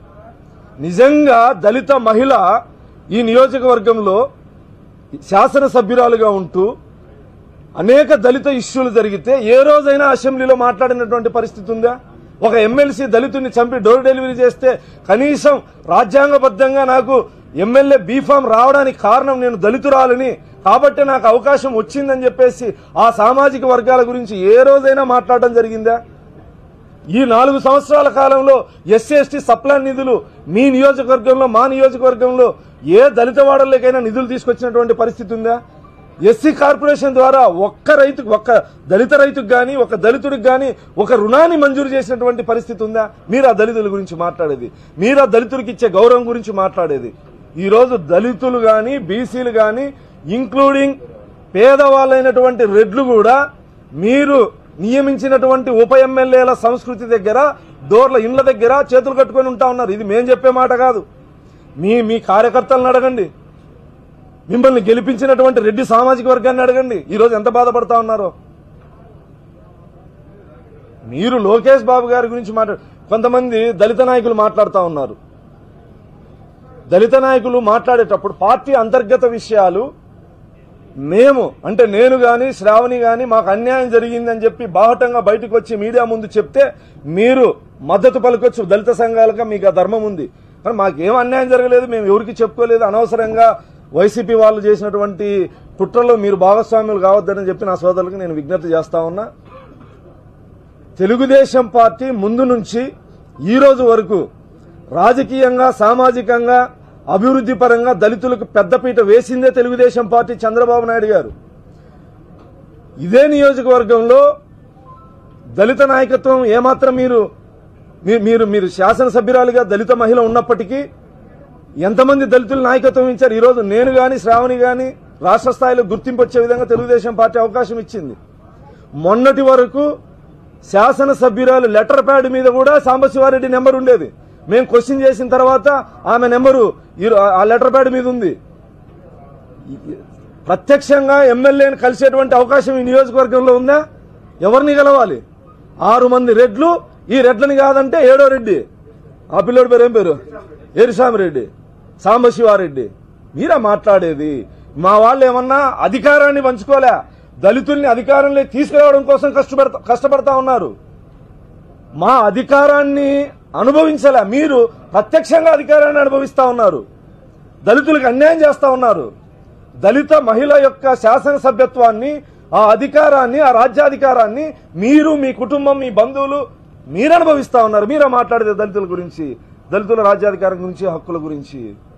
నిజంగా దళిత మహిళ ఈ నియోజకవర్గంలో శాసనసభ్యురాలుగా ఉంటూ అనేక దళిత ఇష్యూలు జరిగితే ఏ రోజైనా అసెంబ్లీలో మాట్లాడినటువంటి పరిస్థితి ఉందా ఒక ఎమ్మెల్సీ దళితుడిని చంపి డోర్ డెలివరీ చేస్తే కనీసం రాజ్యాంగబద్ధంగా నాకు ఎమ్మెల్యే బీఫామ్ రావడానికి కారణం నేను దళితురాలని కాబట్టి నాకు అవకాశం వచ్చిందని చెప్పేసి ఆ సామాజిక వర్గాల గురించి ఏ రోజైనా మాట్లాడడం జరిగిందా ఈ నాలుగు సంవత్సరాల కాలంలో ఎస్సీ ఎస్టీ సప్లాన్ నిధులు మీ నియోజకవర్గంలో మా నియోజకవర్గంలో ఏ దళిత వాడలకైనా నిధులు తీసుకొచ్చినటువంటి పరిస్థితి ఉందా ఎస్సీ కార్పొరేషన్ ద్వారా ఒక్క రైతుకు ఒక్క దళిత రైతుకు గాని ఒక దళితుడికి గాని ఒక రుణాన్ని మంజూరు చేసినటువంటి పరిస్థితి ఉందా మీరు ఆ దళితుల గురించి మాట్లాడేది మీరు ఆ దళితులకు ఇచ్చే గౌరవం గురించి మాట్లాడేది ఈ రోజు దళితులు గాని బీసీలు గాని ఇంక్లూడింగ్ పేదవాళ్ళైనటువంటి రెడ్లు కూడా మీరు నియమించినటువంటి ఉప ఎమ్మెల్యేల సంస్కృతి దగ్గర డోర్ల ఇండ్ల దగ్గర చేతులు కట్టుకొని ఉంటా ఉన్నారు ఇది మేం చెప్పే మాట కాదు మీ మీ కార్యకర్తలను అడగండి మిమ్మల్ని గెలిపించినటువంటి రెడ్డి సామాజిక వర్గాన్ని అడగండి ఈ రోజు ఎంత బాధపడతా ఉన్నారో మీరు లోకేష్ బాబు గారి గురించి మాట్లాడు కొంతమంది దళిత నాయకులు మాట్లాడుతూ ఉన్నారు దళిత నాయకులు మాట్లాడేటప్పుడు పార్టీ అంతర్గత విషయాలు మేము అంటే నేను గాని శ్రావణి గాని మాకు అన్యాయం జరిగిందని చెప్పి బాహటంగా బయటకు వచ్చి మీడియా ముందు చెప్తే మీరు మద్దతు పలకొచ్చు దళిత సంఘాలుగా మీకు ఆ ధర్మం ఉంది కానీ మాకేం అన్యాయం జరగలేదు మేము ఎవరికి చెప్పుకోలేదు అనవసరంగా వైసీపీ వాళ్ళు చేసినటువంటి కుట్రలో మీరు భాగస్వాములు కావద్దని చెప్పి నా సోదరులకు నేను విజ్ఞప్తి చేస్తా ఉన్నా తెలుగుదేశం పార్టీ ముందు నుంచి ఈ రోజు వరకు రాజకీయంగా సామాజికంగా అభివృద్ధి పరంగా దళితులకు పెద్దపీట వేసిందే తెలుగుదేశం పార్టీ చంద్రబాబు నాయుడు గారు ఇదే నియోజకవర్గంలో దళిత నాయకత్వం ఏమాత్రం మీరు మీ- మీరు మీరు శాసనసభ్యురాలుగా దళిత మహిళ ఉన్నప్పటికీ ఎంతమంది దళితులు నాయకత్వం ఇచ్చారు ఈరోజు నేను గాని శ్రావణి గాని రాష్ట్ర స్థాయిలో గుర్తింపు వచ్చే విధంగా తెలుగుదేశం పార్టీ అవకాశం ఇచ్చింది మొన్నటి వరకు శాసనసభ్యురాలు లెటర్ ప్యాడ్ మీద కూడా సాంబశివారెడ్డి నెంబర్ ఉండేది మేము క్వశ్చన్ చేసిన తర్వాత ఆమె నెంబరు ఈ- ఆ లెటర్ ప్యాడ్ మీద ఉంది ప్రత్యక్షంగా ఎమ్మెల్యేని కలిసేటువంటి అవకాశం ఈ నియోజకవర్గంలో ఉందా ఎవరిని కలవాలి ఆరు మంది రెడ్లు ఈ రెడ్లని కాదంటే ఏడో రెడ్డి ఆ పిల్లోడి పేరు ఏం పేరు ఏరిసామిరెడ్డి సాంబశివారెడ్డి మీరా మాట్లాడేది మా వాళ్ళు ఏమన్నా అధికారాన్ని పంచుకోలే దళితుల్ని అధికారంలో తీసుకురావడం కోసం కష్టపడతా కష్టపడతా ఉన్నారు మా అధికారాన్ని అనుభవించలే మీరు ప్రత్యక్షంగా అధికారాన్ని అనుభవిస్తా ఉన్నారు దళితులకు అన్యాయం చేస్తా ఉన్నారు దళిత మహిళ యొక్క శాసనసభ్యత్వాన్ని ఆ అధికారాన్ని ఆ రాజ్యాధికారాన్ని మీరు మీ కుటుంబం మీ బంధువులు మీరు అనుభవిస్తా ఉన్నారు మీరే మాట్లాడేది దళితుల గురించి దళితుల రాజ్యాధికారం గురించి హక్కుల గురించి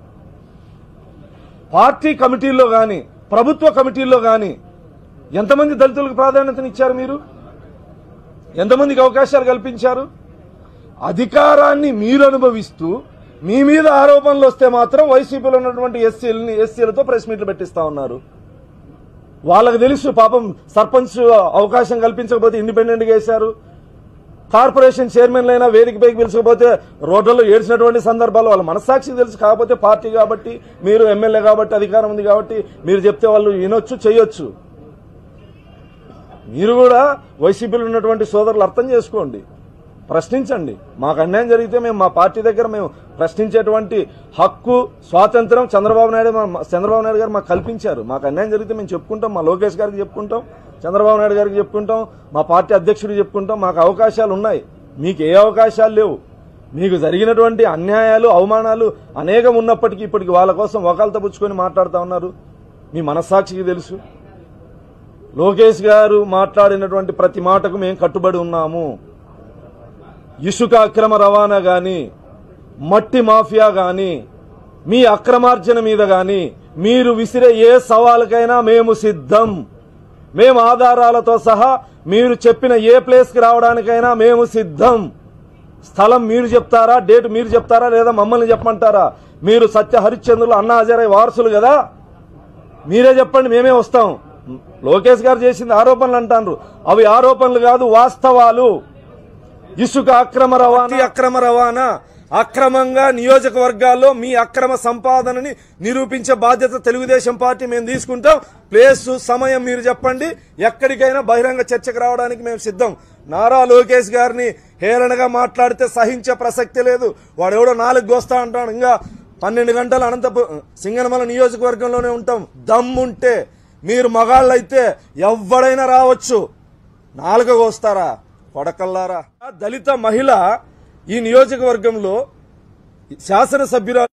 పార్టీ కమిటీల్లో గాని ప్రభుత్వ కమిటీల్లో గాని ఎంతమంది దళితులకు ప్రాధాన్యతనిచ్చారు మీరు ఎంతమందికి అవకాశాలు కల్పించారు అధికారాన్ని మీరు అనుభవిస్తూ మీ మీద ఆరోపణలు వస్తే మాత్రం వైసీపీలో ఉన్నటువంటి ఎస్సీలని ఎస్సీలతో ప్రెస్ మీట్లు పెట్టిస్తా ఉన్నారు వాళ్ళకి తెలుసు పాపం సర్పంచ్ అవకాశం కల్పించకపోతే ఇండిపెండెంట్ గా వేశారు కార్పొరేషన్ చైర్మన్ అయినా వేదిక పైకి పిలిచకపోతే రోడ్లలో ఏడ్చినటువంటి సందర్భాలు వాళ్ళ మనస్సాక్షి తెలుసు కాకపోతే పార్టీ కాబట్టి మీరు ఎమ్మెల్యే కాబట్టి అధికారం ఉంది కాబట్టి మీరు చెప్తే వాళ్ళు వినొచ్చు చేయొచ్చు మీరు కూడా వైసీపీలో ఉన్నటువంటి సోదరులు అర్థం చేసుకోండి ప్రశ్నించండి మాకు అన్యాయం జరిగితే మేము మా పార్టీ దగ్గర మేము ప్రశ్నించేటువంటి హక్కు స్వాతంత్రం చంద్రబాబు నాయుడు మా- చంద్రబాబు నాయుడు గారు మాకు కల్పించారు మాకు అన్యాయం జరిగితే మేము చెప్పుకుంటాం మా లోకేష్ గారికి చెప్పుకుంటాం చంద్రబాబు నాయుడు గారికి చెప్పుకుంటాం మా పార్టీ అధ్యక్షుడికి చెప్పుకుంటాం మాకు అవకాశాలు ఉన్నాయి మీకు ఏ అవకాశాలు లేవు మీకు జరిగినటువంటి అన్యాయాలు అవమానాలు అనేకం ఉన్నప్పటికీ ఇప్పటికి వాళ్ళ కోసం ఒకళ్ళతో పుచ్చుకొని మాట్లాడుతూ ఉన్నారు మీ మనస్సాక్షికి తెలుసు లోకేష్ గారు మాట్లాడినటువంటి ప్రతి మాటకు మేము కట్టుబడి ఉన్నాము ఇసుక అక్రమ రవాణా గాని మట్టి మాఫియా గాని మీ అక్రమార్జన మీద గాని మీరు విసిరే ఏ సవాలుకైనా మేము సిద్ధం మేము ఆధారాలతో సహా మీరు చెప్పిన ఏ ప్లేస్కి రావడానికైనా మేము సిద్ధం స్థలం మీరు చెప్తారా డేట్ మీరు చెప్తారా లేదా మమ్మల్ని చెప్పమంటారా మీరు సత్య హరిశ్చంద్రులు అన్నా హజారే వారసులు కదా మీరే చెప్పండి మేమే వస్తాం లోకేష్ గారు చేసింది ఆరోపణలు అంటారు అవి ఆరోపణలు కాదు వాస్తవాలు ఇసుక అక్రమ రవాణా అక్రమ రవాణా అక్రమంగా నియోజకవర్గాల్లో మీ అక్రమ సంపాదనని నిరూపించే బాధ్యత తెలుగుదేశం పార్టీ మేము తీసుకుంటాం ప్లేస్ సమయం మీరు చెప్పండి ఎక్కడికైనా బహిరంగ చర్చకు రావడానికి మేము సిద్ధం నారా లోకేష్ గారిని హేళనగా మాట్లాడితే సహించే ప్రసక్తి లేదు వాడెవడో నాలుగు గోస్తా అంటాడు ఇంకా పన్నెండు గంటలు అనంతపురం సింగనమల నియోజకవర్గంలోనే ఉంటాం దమ్ముంటే మీరు మగాళ్ళైతే ఎవడైనా రావచ్చు నాలుగ వస్తారా కొడకల్లారా దళిత మహిళ ఈ నియోజకవర్గంలో శాసనసభ్యురాలు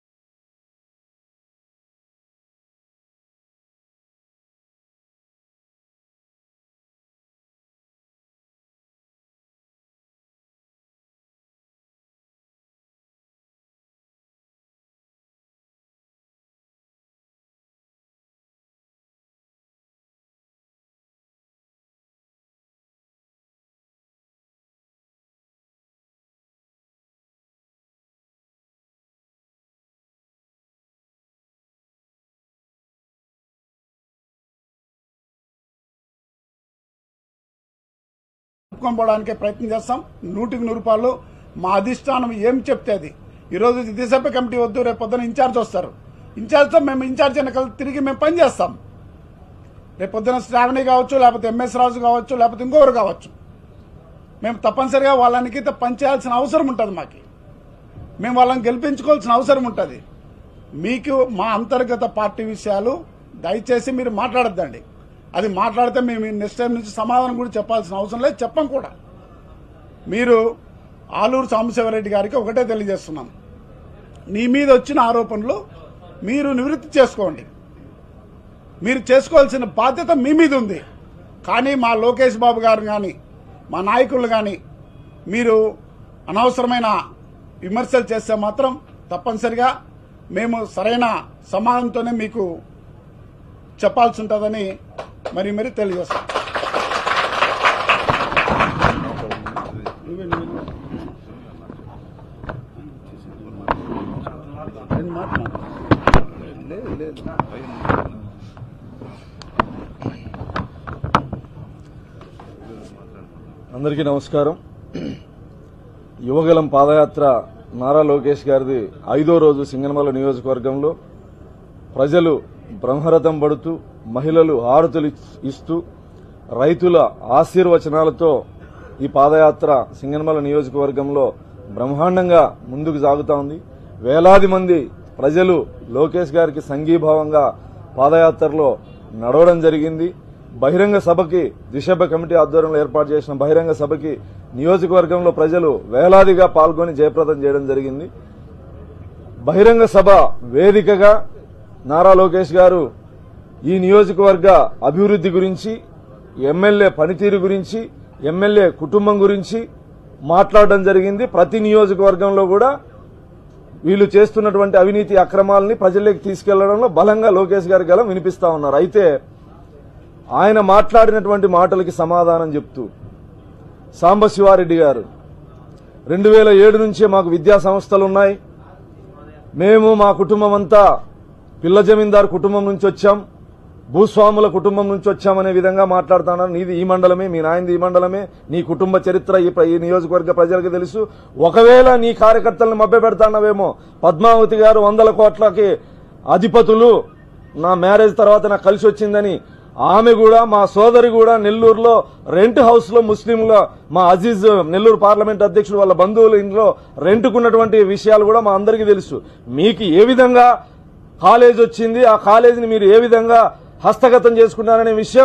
చెప్పుకొని పోవడానికే ప్రయత్నం చేస్తాం నూటికి నూరు రూపాయలు మా అధిష్టానం ఏం చెప్తే అది ఈరోజు దిశభ కమిటీ వద్దు రేపు పొద్దున ఇన్ఛార్జ్ వస్తారు ఇన్ఛార్జ్తో మేము ఇన్ఛార్జ్ వెనకాల తిరిగి మేము పని చేస్తాం రేపు పొద్దున శ్రావణి కావచ్చు లేకపోతే ఎంఎస్ రాజు కావచ్చు లేకపోతే ఇంకొకరు కావచ్చు మేము తప్పనిసరిగా వాళ్ళనికి పని చేయాల్సిన అవసరం ఉంటుంది మాకు మేము వాళ్ళని గెలిపించుకోవాల్సిన అవసరం ఉంటుంది మీకు మా అంతర్గత పార్టీ విషయాలు దయచేసి మీరు మాట్లాడద్దండి అది మాట్లాడితే మేము నెక్స్ట్ టైం నుంచి సమాధానం కూడా చెప్పాల్సిన అవసరం లేదు చెప్పం కూడా మీరు ఆలూరు సాంబశివరెడ్డి గారికి ఒకటే తెలియజేస్తున్నాం నీ మీద వచ్చిన ఆరోపణలు మీరు నివృత్తి చేసుకోండి మీరు చేసుకోవాల్సిన బాధ్యత మీ మీద ఉంది కానీ మా లోకేష్ బాబు గారు కానీ మా నాయకులు కానీ మీరు అనవసరమైన విమర్శలు చేస్తే మాత్రం తప్పనిసరిగా మేము సరైన సమాధానంతోనే మీకు చెప్పాల్సి ఉంటుందని మరి మరి తెలియజేస్తాం అందరికీ నమస్కారం యువగలం పాదయాత్ర నారా లోకేష్ గారిది ఐదో రోజు సింగనమల నియోజకవర్గంలో ప్రజలు బ్రహ్మరథం పడుతూ మహిళలు హారతులు ఇస్తూ రైతుల ఆశీర్వచనాలతో ఈ పాదయాత్ర సింగనమల నియోజకవర్గంలో బ్రహ్మాండంగా ముందుకు సాగుతా ఉంది వేలాది మంది ప్రజలు లోకేష్ గారికి సంఘీభావంగా పాదయాత్రలో నడవడం జరిగింది బహిరంగ సభకి దిశభ కమిటీ ఆధ్వర్యంలో ఏర్పాటు చేసిన బహిరంగ సభకి నియోజకవర్గంలో ప్రజలు వేలాదిగా పాల్గొని జయప్రదం చేయడం జరిగింది బహిరంగ సభ వేదికగా నారా లోకేష్ గారు ఈ నియోజకవర్గ అభివృద్ధి గురించి ఎమ్మెల్యే పనితీరు గురించి ఎమ్మెల్యే కుటుంబం గురించి మాట్లాడడం జరిగింది ప్రతి నియోజకవర్గంలో కూడా వీళ్ళు చేస్తున్నటువంటి అవినీతి అక్రమాలని ప్రజల్లోకి తీసుకెళ్లడంలో బలంగా లోకేష్ గారి గలం వినిపిస్తా ఉన్నారు అయితే ఆయన మాట్లాడినటువంటి మాటలకి సమాధానం చెప్తూ సాంబశివారెడ్డి గారు రెండు వేల ఏడు నుంచే మాకు విద్యా సంస్థలు ఉన్నాయి మేము మా కుటుంబం అంతా పిల్ల జమీందారు కుటుంబం నుంచి వచ్చాం భూస్వాముల కుటుంబం నుంచి వచ్చామనే విధంగా మాట్లాడుతున్నారు నీది ఈ మండలమే మీ నాయనది ఈ మండలమే నీ కుటుంబ చరిత్ర ఈ ప్ర- ఈ నియోజకవర్గ ప్రజలకు తెలుసు ఒకవేళ నీ కార్యకర్తలను మభ్య పెడతానవేమో పద్మావతి గారు వందల కోట్లకి అధిపతులు నా మ్యారేజ్ తర్వాత నాకు కలిసి వచ్చిందని ఆమె కూడా మా సోదరి కూడా నెల్లూరులో రెంట్ హౌస్ లో ముస్లింల మా అజీజ్ నెల్లూరు పార్లమెంట్ అధ్యక్షుడు వాళ్ళ బంధువుల ఇంట్లో రెంట్కున్నటువంటి విషయాలు కూడా మా అందరికీ తెలుసు మీకు ఏ విధంగా కాలేజ్ వచ్చింది ఆ కాలేజీని మీరు ఏ విధంగా హస్తగతం చేసుకున్నారనే విషయం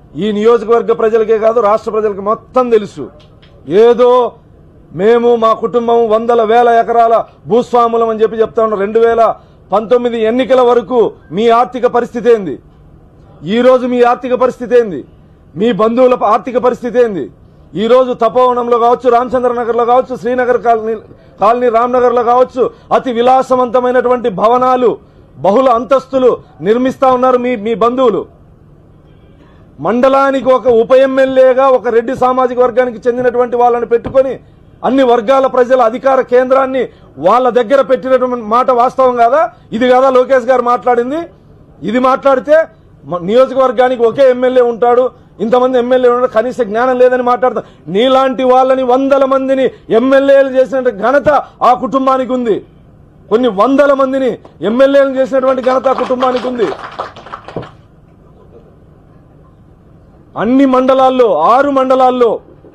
ఈ నియోజకవర్గ ప్రజలకే కాదు రాష్ట్ర ప్రజలకి మొత్తం తెలుసు ఏదో మేము మా కుటుంబం వందల వేల ఎకరాల భూస్వాములం అని చెప్పి చెప్తా ఉన్నాం రెండు వేల పంతొమ్మిది ఎన్నికల వరకు మీ ఆర్థిక పరిస్థితి ఏంది ఈ రోజు మీ ఆర్థిక పరిస్థితి ఏంది మీ బంధువుల ఆర్థిక పరిస్థితి ఏంది ఈ రోజు తపోవనంలో కావచ్చు రామచంద్ర నగర్ లో కావచ్చు శ్రీనగర్ కాలనీ కాలనీ రామ్నగర్ లో కావచ్చు అతి విలాసవంతమైనటువంటి భవనాలు బహుళ అంతస్తులు నిర్మిస్తా ఉన్నారు మీ మీ బంధువులు మండలానికి ఒక ఉప ఎమ్మెల్యేగా ఒక రెడ్డి సామాజిక వర్గానికి చెందినటువంటి వాళ్ళని పెట్టుకొని అన్ని వర్గాల ప్రజల అధికార కేంద్రాన్ని వాళ్ళ దగ్గర పెట్టినటువంటి మాట వాస్తవం కాదా ఇది కాదా లోకేష్ గారు మాట్లాడింది ఇది మాట్లాడితే మ- నియోజకవర్గానికి ఒకే ఎమ్మెల్యే ఉంటాడు ఇంతమంది ఎమ్మెల్యే ఉన్నాడు కనీస జ్ఞానం లేదని మాట్లాడతా నీలాంటి వాళ్ళని వందల మందిని ఎమ్మెల్యేలు చేసిన ఘనత ఆ కుటుంబానికి ఉంది కొన్ని వందల మందిని ఎమ్మెల్యేలు చేసినటువంటి ఘనత ఆ కుటుంబానికి ఉంది అన్ని మండలాల్లో ఆరు మండలాల్లో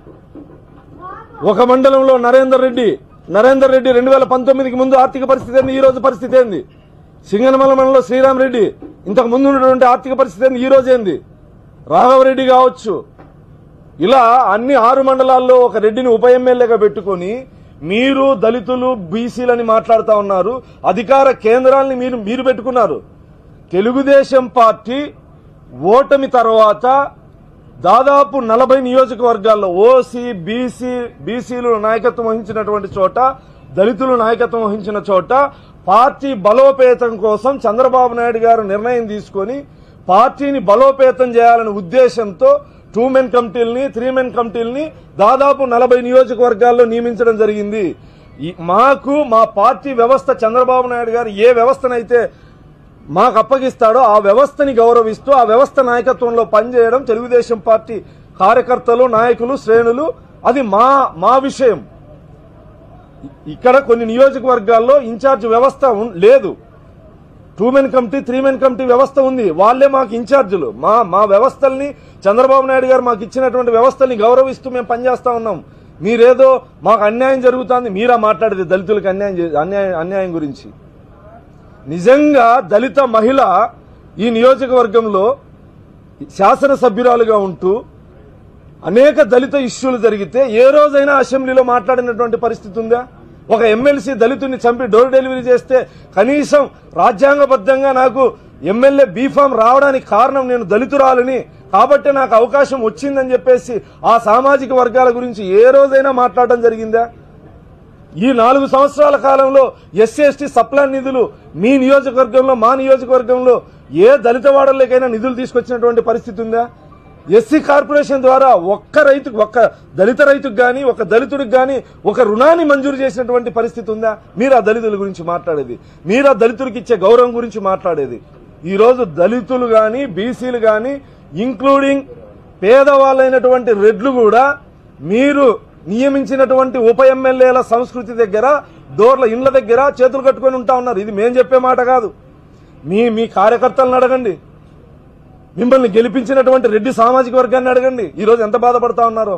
ఒక మండలంలో నరేందర్ రెడ్డి నరేందర్ రెడ్డి రెండు వేల పంతొమ్మిదికి ముందు ఆర్థిక పరిస్థితి ఏంది ఈ రోజు పరిస్థితి ఏంది సింగనమల మండలంలో శ్రీరామ్ రెడ్డి ఇంతకు ముందు ఉన్నటువంటి ఆర్థిక పరిస్థితి ఏంది ఈ రోజు ఏంది రాఘవరెడ్డి కావచ్చు ఇలా అన్ని ఆరు మండలాల్లో ఒక రెడ్డిని ఉప ఎమ్మెల్యేగా పెట్టుకొని మీరు దళితులు బీసీలని మాట్లాడుతా ఉన్నారు అధికార కేంద్రాల్ని మీరు మీరు పెట్టుకున్నారు తెలుగుదేశం పార్టీ ఓటమి తర్వాత దాదాపు నలభై నియోజకవర్గాల్లో ఓసీ బీసీ బీసీలు నాయకత్వం వహించినటువంటి చోట దళితులు నాయకత్వం వహించిన చోట పార్టీ బలోపేతం కోసం చంద్రబాబు నాయుడు గారు నిర్ణయం తీసుకొని పార్టీని బలోపేతం చేయాలనే ఉద్దేశంతో టూ మెన్ కమిటీల్ని త్రీ మెన్ కమిటీల్ని దాదాపు నలభై నియోజకవర్గాల్లో నియమించడం జరిగింది ఈ- మాకు మా పార్టీ వ్యవస్థ చంద్రబాబు నాయుడు గారు ఏ వ్యవస్థనైతే మాకు అప్పగిస్తాడో ఆ వ్యవస్థని గౌరవిస్తూ ఆ వ్యవస్థ నాయకత్వంలో పనిచేయడం తెలుగుదేశం పార్టీ కార్యకర్తలు నాయకులు శ్రేణులు అది మా మా విషయం ఇక్కడ కొన్ని నియోజకవర్గాల్లో ఇన్ఛార్జ్ వ్యవస్థ ఉన్- లేదు two men committee three men committee వ్యవస్థ ఉంది వాళ్ళే మాకు ఇన్ఛార్జీలు మా మా వ్యవస్థల్ని చంద్రబాబు నాయుడు గారు మాకు ఇచ్చినటువంటి వ్యవస్థల్ని గౌరవిస్తూ మేము పనిచేస్తా ఉన్నాం మీరేదో మాకు అన్యాయం జరుగుతుంది మీరా మాట్లాడేది దళితులకు అన్యాయం చే- అన్యాయం అన్యాయం గురించి నిజంగా దళిత మహిళ ఈ నియోజకవర్గంలో శాసనసభ్యురాలుగా ఉంటూ అనేక దళిత ఇష్యూలు జరిగితే ఏ రోజైనా అసెంబ్లీలో మాట్లాడినటువంటి పరిస్థితి ఉందా ఒక ఎమ్మెల్సీ దళితుని చంపి డోర్ డెలివరీ చేస్తే కనీసం రాజ్యాంగబద్ధంగా నాకు ఎమ్మెల్యే బీఫామ్ రావడానికి కారణం నేను దళితురాలని కాబట్టి నాకు అవకాశం వచ్చిందని చెప్పేసి ఆ సామాజిక వర్గాల గురించి ఏ రోజైనా మాట్లాడడం జరిగిందా ఈ నాలుగు సంవత్సరాల కాలంలో ఎస్సీ ఎస్టీ సప్లాన్ నిధులు మీ నియోజకవర్గంలో మా నియోజకవర్గంలో ఏ దళిత వాడలకైనా నిధులు తీసుకొచ్చినటువంటి పరిస్థితి ఉందా ఎస్సీ కార్పొరేషన్ ద్వారా ఒక్క రైతుకు ఒక్క దళిత రైతుకు గాని ఒక దళితుడికి గాని ఒక రుణాన్ని మంజూరు చేసినటువంటి పరిస్థితి ఉందా మీరు ఆ దళితుల గురించి మాట్లాడేది మీరు ఆ దళితుడికి ఇచ్చే గౌరవం గురించి మాట్లాడేది ఈ రోజు దళితులు గాని బీసీలు గాని ఇంక్లూడింగ్ పేదవాళ్ళైనటువంటి రెడ్లు కూడా మీరు నియమించినటువంటి ఉప ఎమ్మెల్యేల సంస్కృతి దగ్గర డోర్ల ఇండ్ల దగ్గర చేతులు కట్టుకొని ఉంటా ఉన్నారు ఇది మేం చెప్పే మాట కాదు మీ మీ కార్యకర్తలను అడగండి మిమ్మల్ని గెలిపించినటువంటి రెడ్డి సామాజిక వర్గాన్ని అడగండి ఈ రోజు ఎంత బాధపడతా ఉన్నారో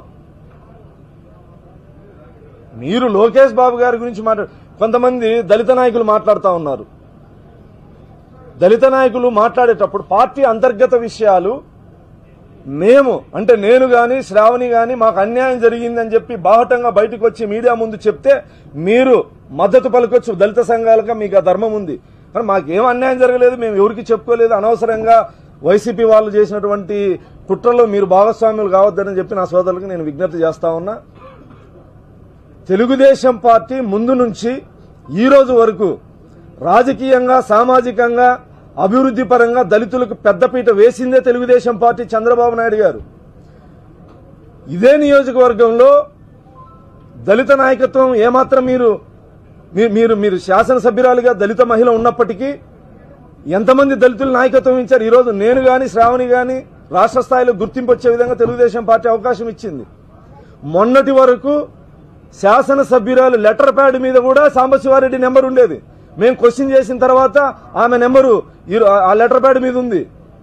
మీరు లోకేష్ బాబు గారి గురించి మాట్లాడు కొంతమంది దళిత నాయకులు మాట్లాడుతూ ఉన్నారు దళిత నాయకులు మాట్లాడేటప్పుడు పార్టీ అంతర్గత విషయాలు మేము అంటే నేను గాని శ్రావణి గాని మాకు అన్యాయం జరిగిందని చెప్పి బాహటంగా బయటకు వచ్చి మీడియా ముందు చెప్తే మీరు మద్దతు పలకొచ్చు దళిత సంఘాలుగా మీకు ఆ ధర్మం ఉంది కానీ మాకేం అన్యాయం జరగలేదు మేము ఎవరికి చెప్పుకోలేదు అనవసరంగా వైసీపీ వాళ్ళు చేసినటువంటి కుట్రలో మీరు భాగస్వాములు కావద్దని చెప్పి నా సోదరులకు నేను విజ్ఞప్తి చేస్తా ఉన్నా తెలుగుదేశం పార్టీ ముందు నుంచి ఈ రోజు వరకు రాజకీయంగా సామాజికంగా అభివృద్ధి పరంగా దళితులకు పెద్దపీట వేసిందే తెలుగుదేశం పార్టీ చంద్రబాబు నాయుడు గారు ఇదే నియోజకవర్గంలో దళిత నాయకత్వం ఏమాత్రం మీరు మీ- మీరు మీరు శాసనసభ్యురాలుగా దళిత మహిళ ఉన్నప్పటికీ ఎంతమంది దళితులు నాయకత్వం ఇచ్చారు ఈరోజు నేను గాని శ్రావణి గాని రాష్ట్ర స్థాయిలో గుర్తింపు వచ్చే విధంగా తెలుగుదేశం పార్టీ అవకాశం ఇచ్చింది మొన్నటి వరకు శాసనసభ్యురాలు లెటర్ ప్యాడ్ మీద కూడా సాంబశివారెడ్డి నెంబర్ ఉండేది మేము క్వశ్చన్ చేసిన తర్వాత ఆమె నెంబరు ఈ- ఆ లెటర్ ప్యాడ్ మీద ఉంది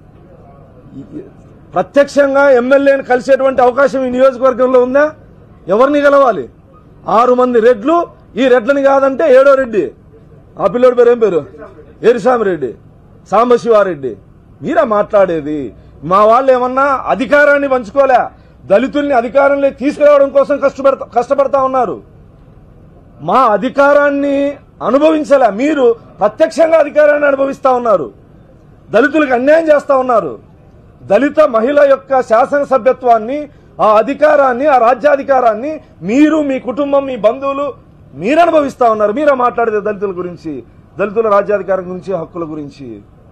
ప్రత్యక్షంగా ఎమ్మెల్యేని కలిసేటువంటి అవకాశం ఈ నియోజకవర్గంలో ఉందా ఎవరిని గెలవాలి ఆరు మంది రెడ్లు ఈ రెడ్లని కాదంటే ఏడో రెడ్డి ఆ పిల్లోడి పేరు ఏం పేరు ఏరిసామిరెడ్డి సాంబశివారెడ్డి మీరా మాట్లాడేది మా వాళ్ళు ఏమన్నా అధికారాన్ని పంచుకోలే దళితుల్ని అధికారంలో తీసుకురావడం కోసం కష్టపడతా కష్టపడతా ఉన్నారు మా అధికారాన్ని అనుభవించలే మీరు ప్రత్యక్షంగా అధికారాన్ని అనుభవిస్తా ఉన్నారు దళితులకు అన్యాయం చేస్తా ఉన్నారు దళిత మహిళ యొక్క శాసనసభ్యత్వాన్ని ఆ అధికారాన్ని ఆ రాజ్యాధికారాన్ని మీరు మీ కుటుంబం మీ బంధువులు మీరు అనుభవిస్తా ఉన్నారు మీరే మాట్లాడేది దళితుల గురించి దళితుల రాజ్యాధికారం గురించి హక్కుల గురించి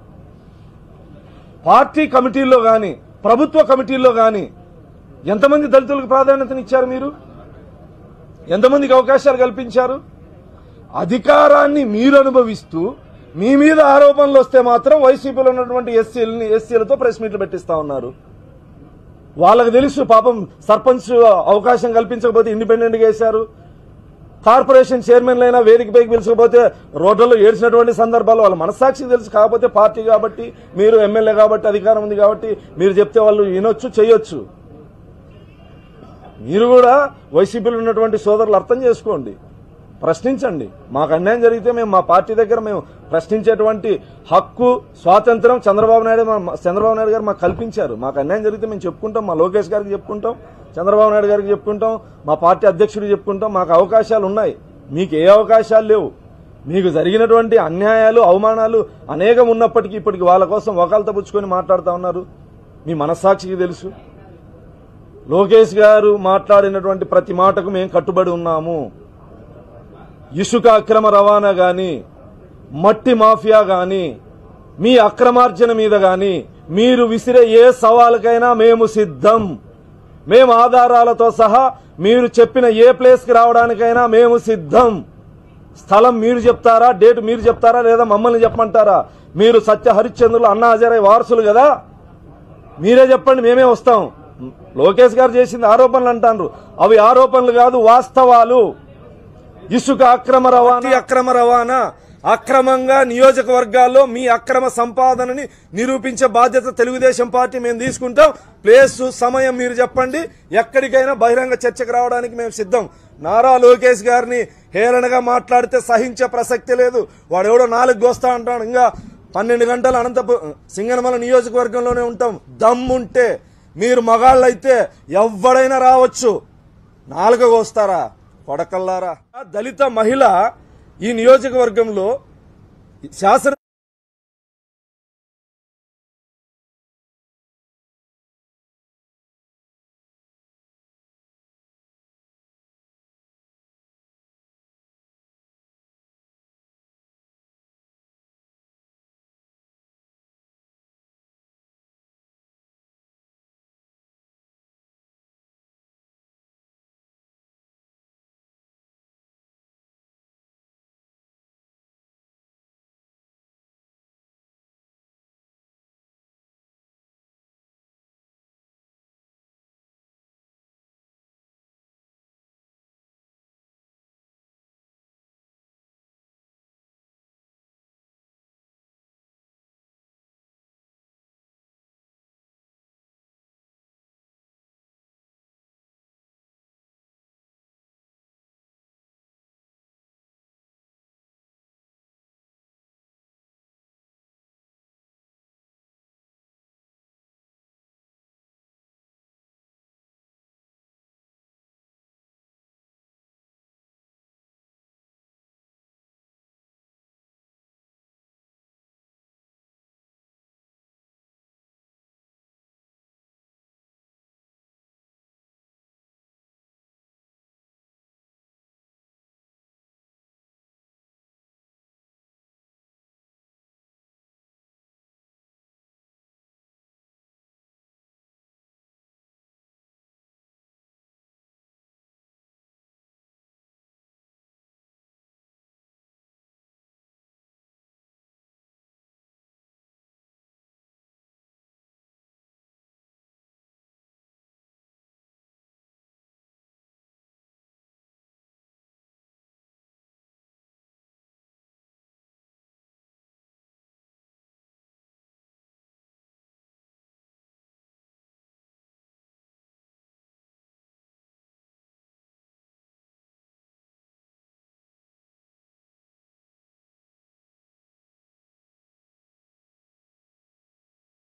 పార్టీ కమిటీల్లో గాని ప్రభుత్వ కమిటీల్లో గాని ఎంతమంది దళితులకు ప్రాధాన్యతనిచ్చారు మీరు ఎంతమందికి అవకాశాలు కల్పించారు అధికారాన్ని మీరు అనుభవిస్తూ మీ మీద ఆరోపణలు వస్తే మాత్రం వైసీపీలో ఉన్నటువంటి ఎస్సీలని ఎస్సీలతో ప్రెస్ మీట్లు పెట్టిస్తా ఉన్నారు వాళ్ళకి తెలుసు పాపం సర్పంచ్ అవకాశం కల్పించకపోతే ఇండిపెండెంట్ గా వేశారు కార్పొరేషన్ చైర్మన్ అయినా వేదిక పైకి పిలుచకపోతే రోడ్లలో ఏడ్చినటువంటి సందర్భాలు వాళ్ళ మనస్సాక్షికి తెలుసు కాకపోతే పార్టీ కాబట్టి మీరు ఎమ్మెల్యే కాబట్టి అధికారం ఉంది కాబట్టి మీరు చెప్తే వాళ్ళు వినొచ్చు చేయొచ్చు మీరు కూడా వైసీపీలో ఉన్నటువంటి సోదరులు అర్థం చేసుకోండి ప్రశ్నించండి మాకు అన్యాయం జరిగితే మేము మా పార్టీ దగ్గర మేము ప్రశ్నించేటువంటి హక్కు స్వాతంత్రం చంద్రబాబు నాయుడు మా- చంద్రబాబు నాయుడు గారు మాకు కల్పించారు మాకు అన్యాయం జరిగితే మేము చెప్పుకుంటాం మా లోకేష్ గారికి చెప్పుకుంటాం చంద్రబాబు నాయుడు గారికి చెప్పుకుంటాం మా పార్టీ అధ్యక్షుడికి చెప్పుకుంటాం మాకు అవకాశాలు ఉన్నాయి మీకు ఏ అవకాశాలు లేవు మీకు జరిగినటువంటి అన్యాయాలు అవమానాలు అనేకం ఉన్నప్పటికీ ఇప్పటికి వాళ్ళ కోసం ఒకళ్ళతో పుచ్చుకొని మాట్లాడుతూ ఉన్నారు మీ మనస్సాక్షికి తెలుసు లోకేష్ గారు మాట్లాడినటువంటి ప్రతి మాటకు మేము కట్టుబడి ఉన్నాము ఇసుక అక్రమ రవాణా గాని మట్టి మాఫియా గాని మీ అక్రమార్జన మీద గాని మీరు విసిరే ఏ సవాలుకైనా మేము సిద్ధం మేము ఆధారాలతో సహా మీరు చెప్పిన ఏ ప్లేస్ కి రావడానికైనా మేము సిద్ధం స్థలం మీరు చెప్తారా డేట్ మీరు చెప్తారా లేదా మమ్మల్ని చెప్పమంటారా మీరు సత్య హరిశ్చంద్రులు అన్నా హజారయ్య వారసులు కదా మీరే చెప్పండి మేమే వస్తాం లోకేష్ గారు చేసింది ఆరోపణలు అంటారు అవి ఆరోపణలు కాదు వాస్తవాలు ఇసుక అక్రమ రవాణా అక్రమ రవాణా అక్రమంగా నియోజకవర్గాల్లో మీ అక్రమ సంపాదనని నిరూపించే బాధ్యత తెలుగుదేశం పార్టీ మేము తీసుకుంటాం ప్లేస్ సమయం మీరు చెప్పండి ఎక్కడికైనా బహిరంగ చర్చకు రావడానికి మేము సిద్ధం నారా లోకేష్ గారిని హేళనగా మాట్లాడితే సహించే ప్రసక్తి లేదు వాడు ఎవడో నాలుగు గోస్తా అంటాడు ఇంకా పన్నెండు గంటలు అనంతపు సింగనమల నియోజకవర్గంలోనే ఉంటాం దమ్ముంటే మీరు మగాళ్ళైతే ఎవడైనా రావచ్చు నాలుగ వస్తారా కొడకల్లారా దళిత మహిళ ఈ నియోజకవర్గంలో శాసన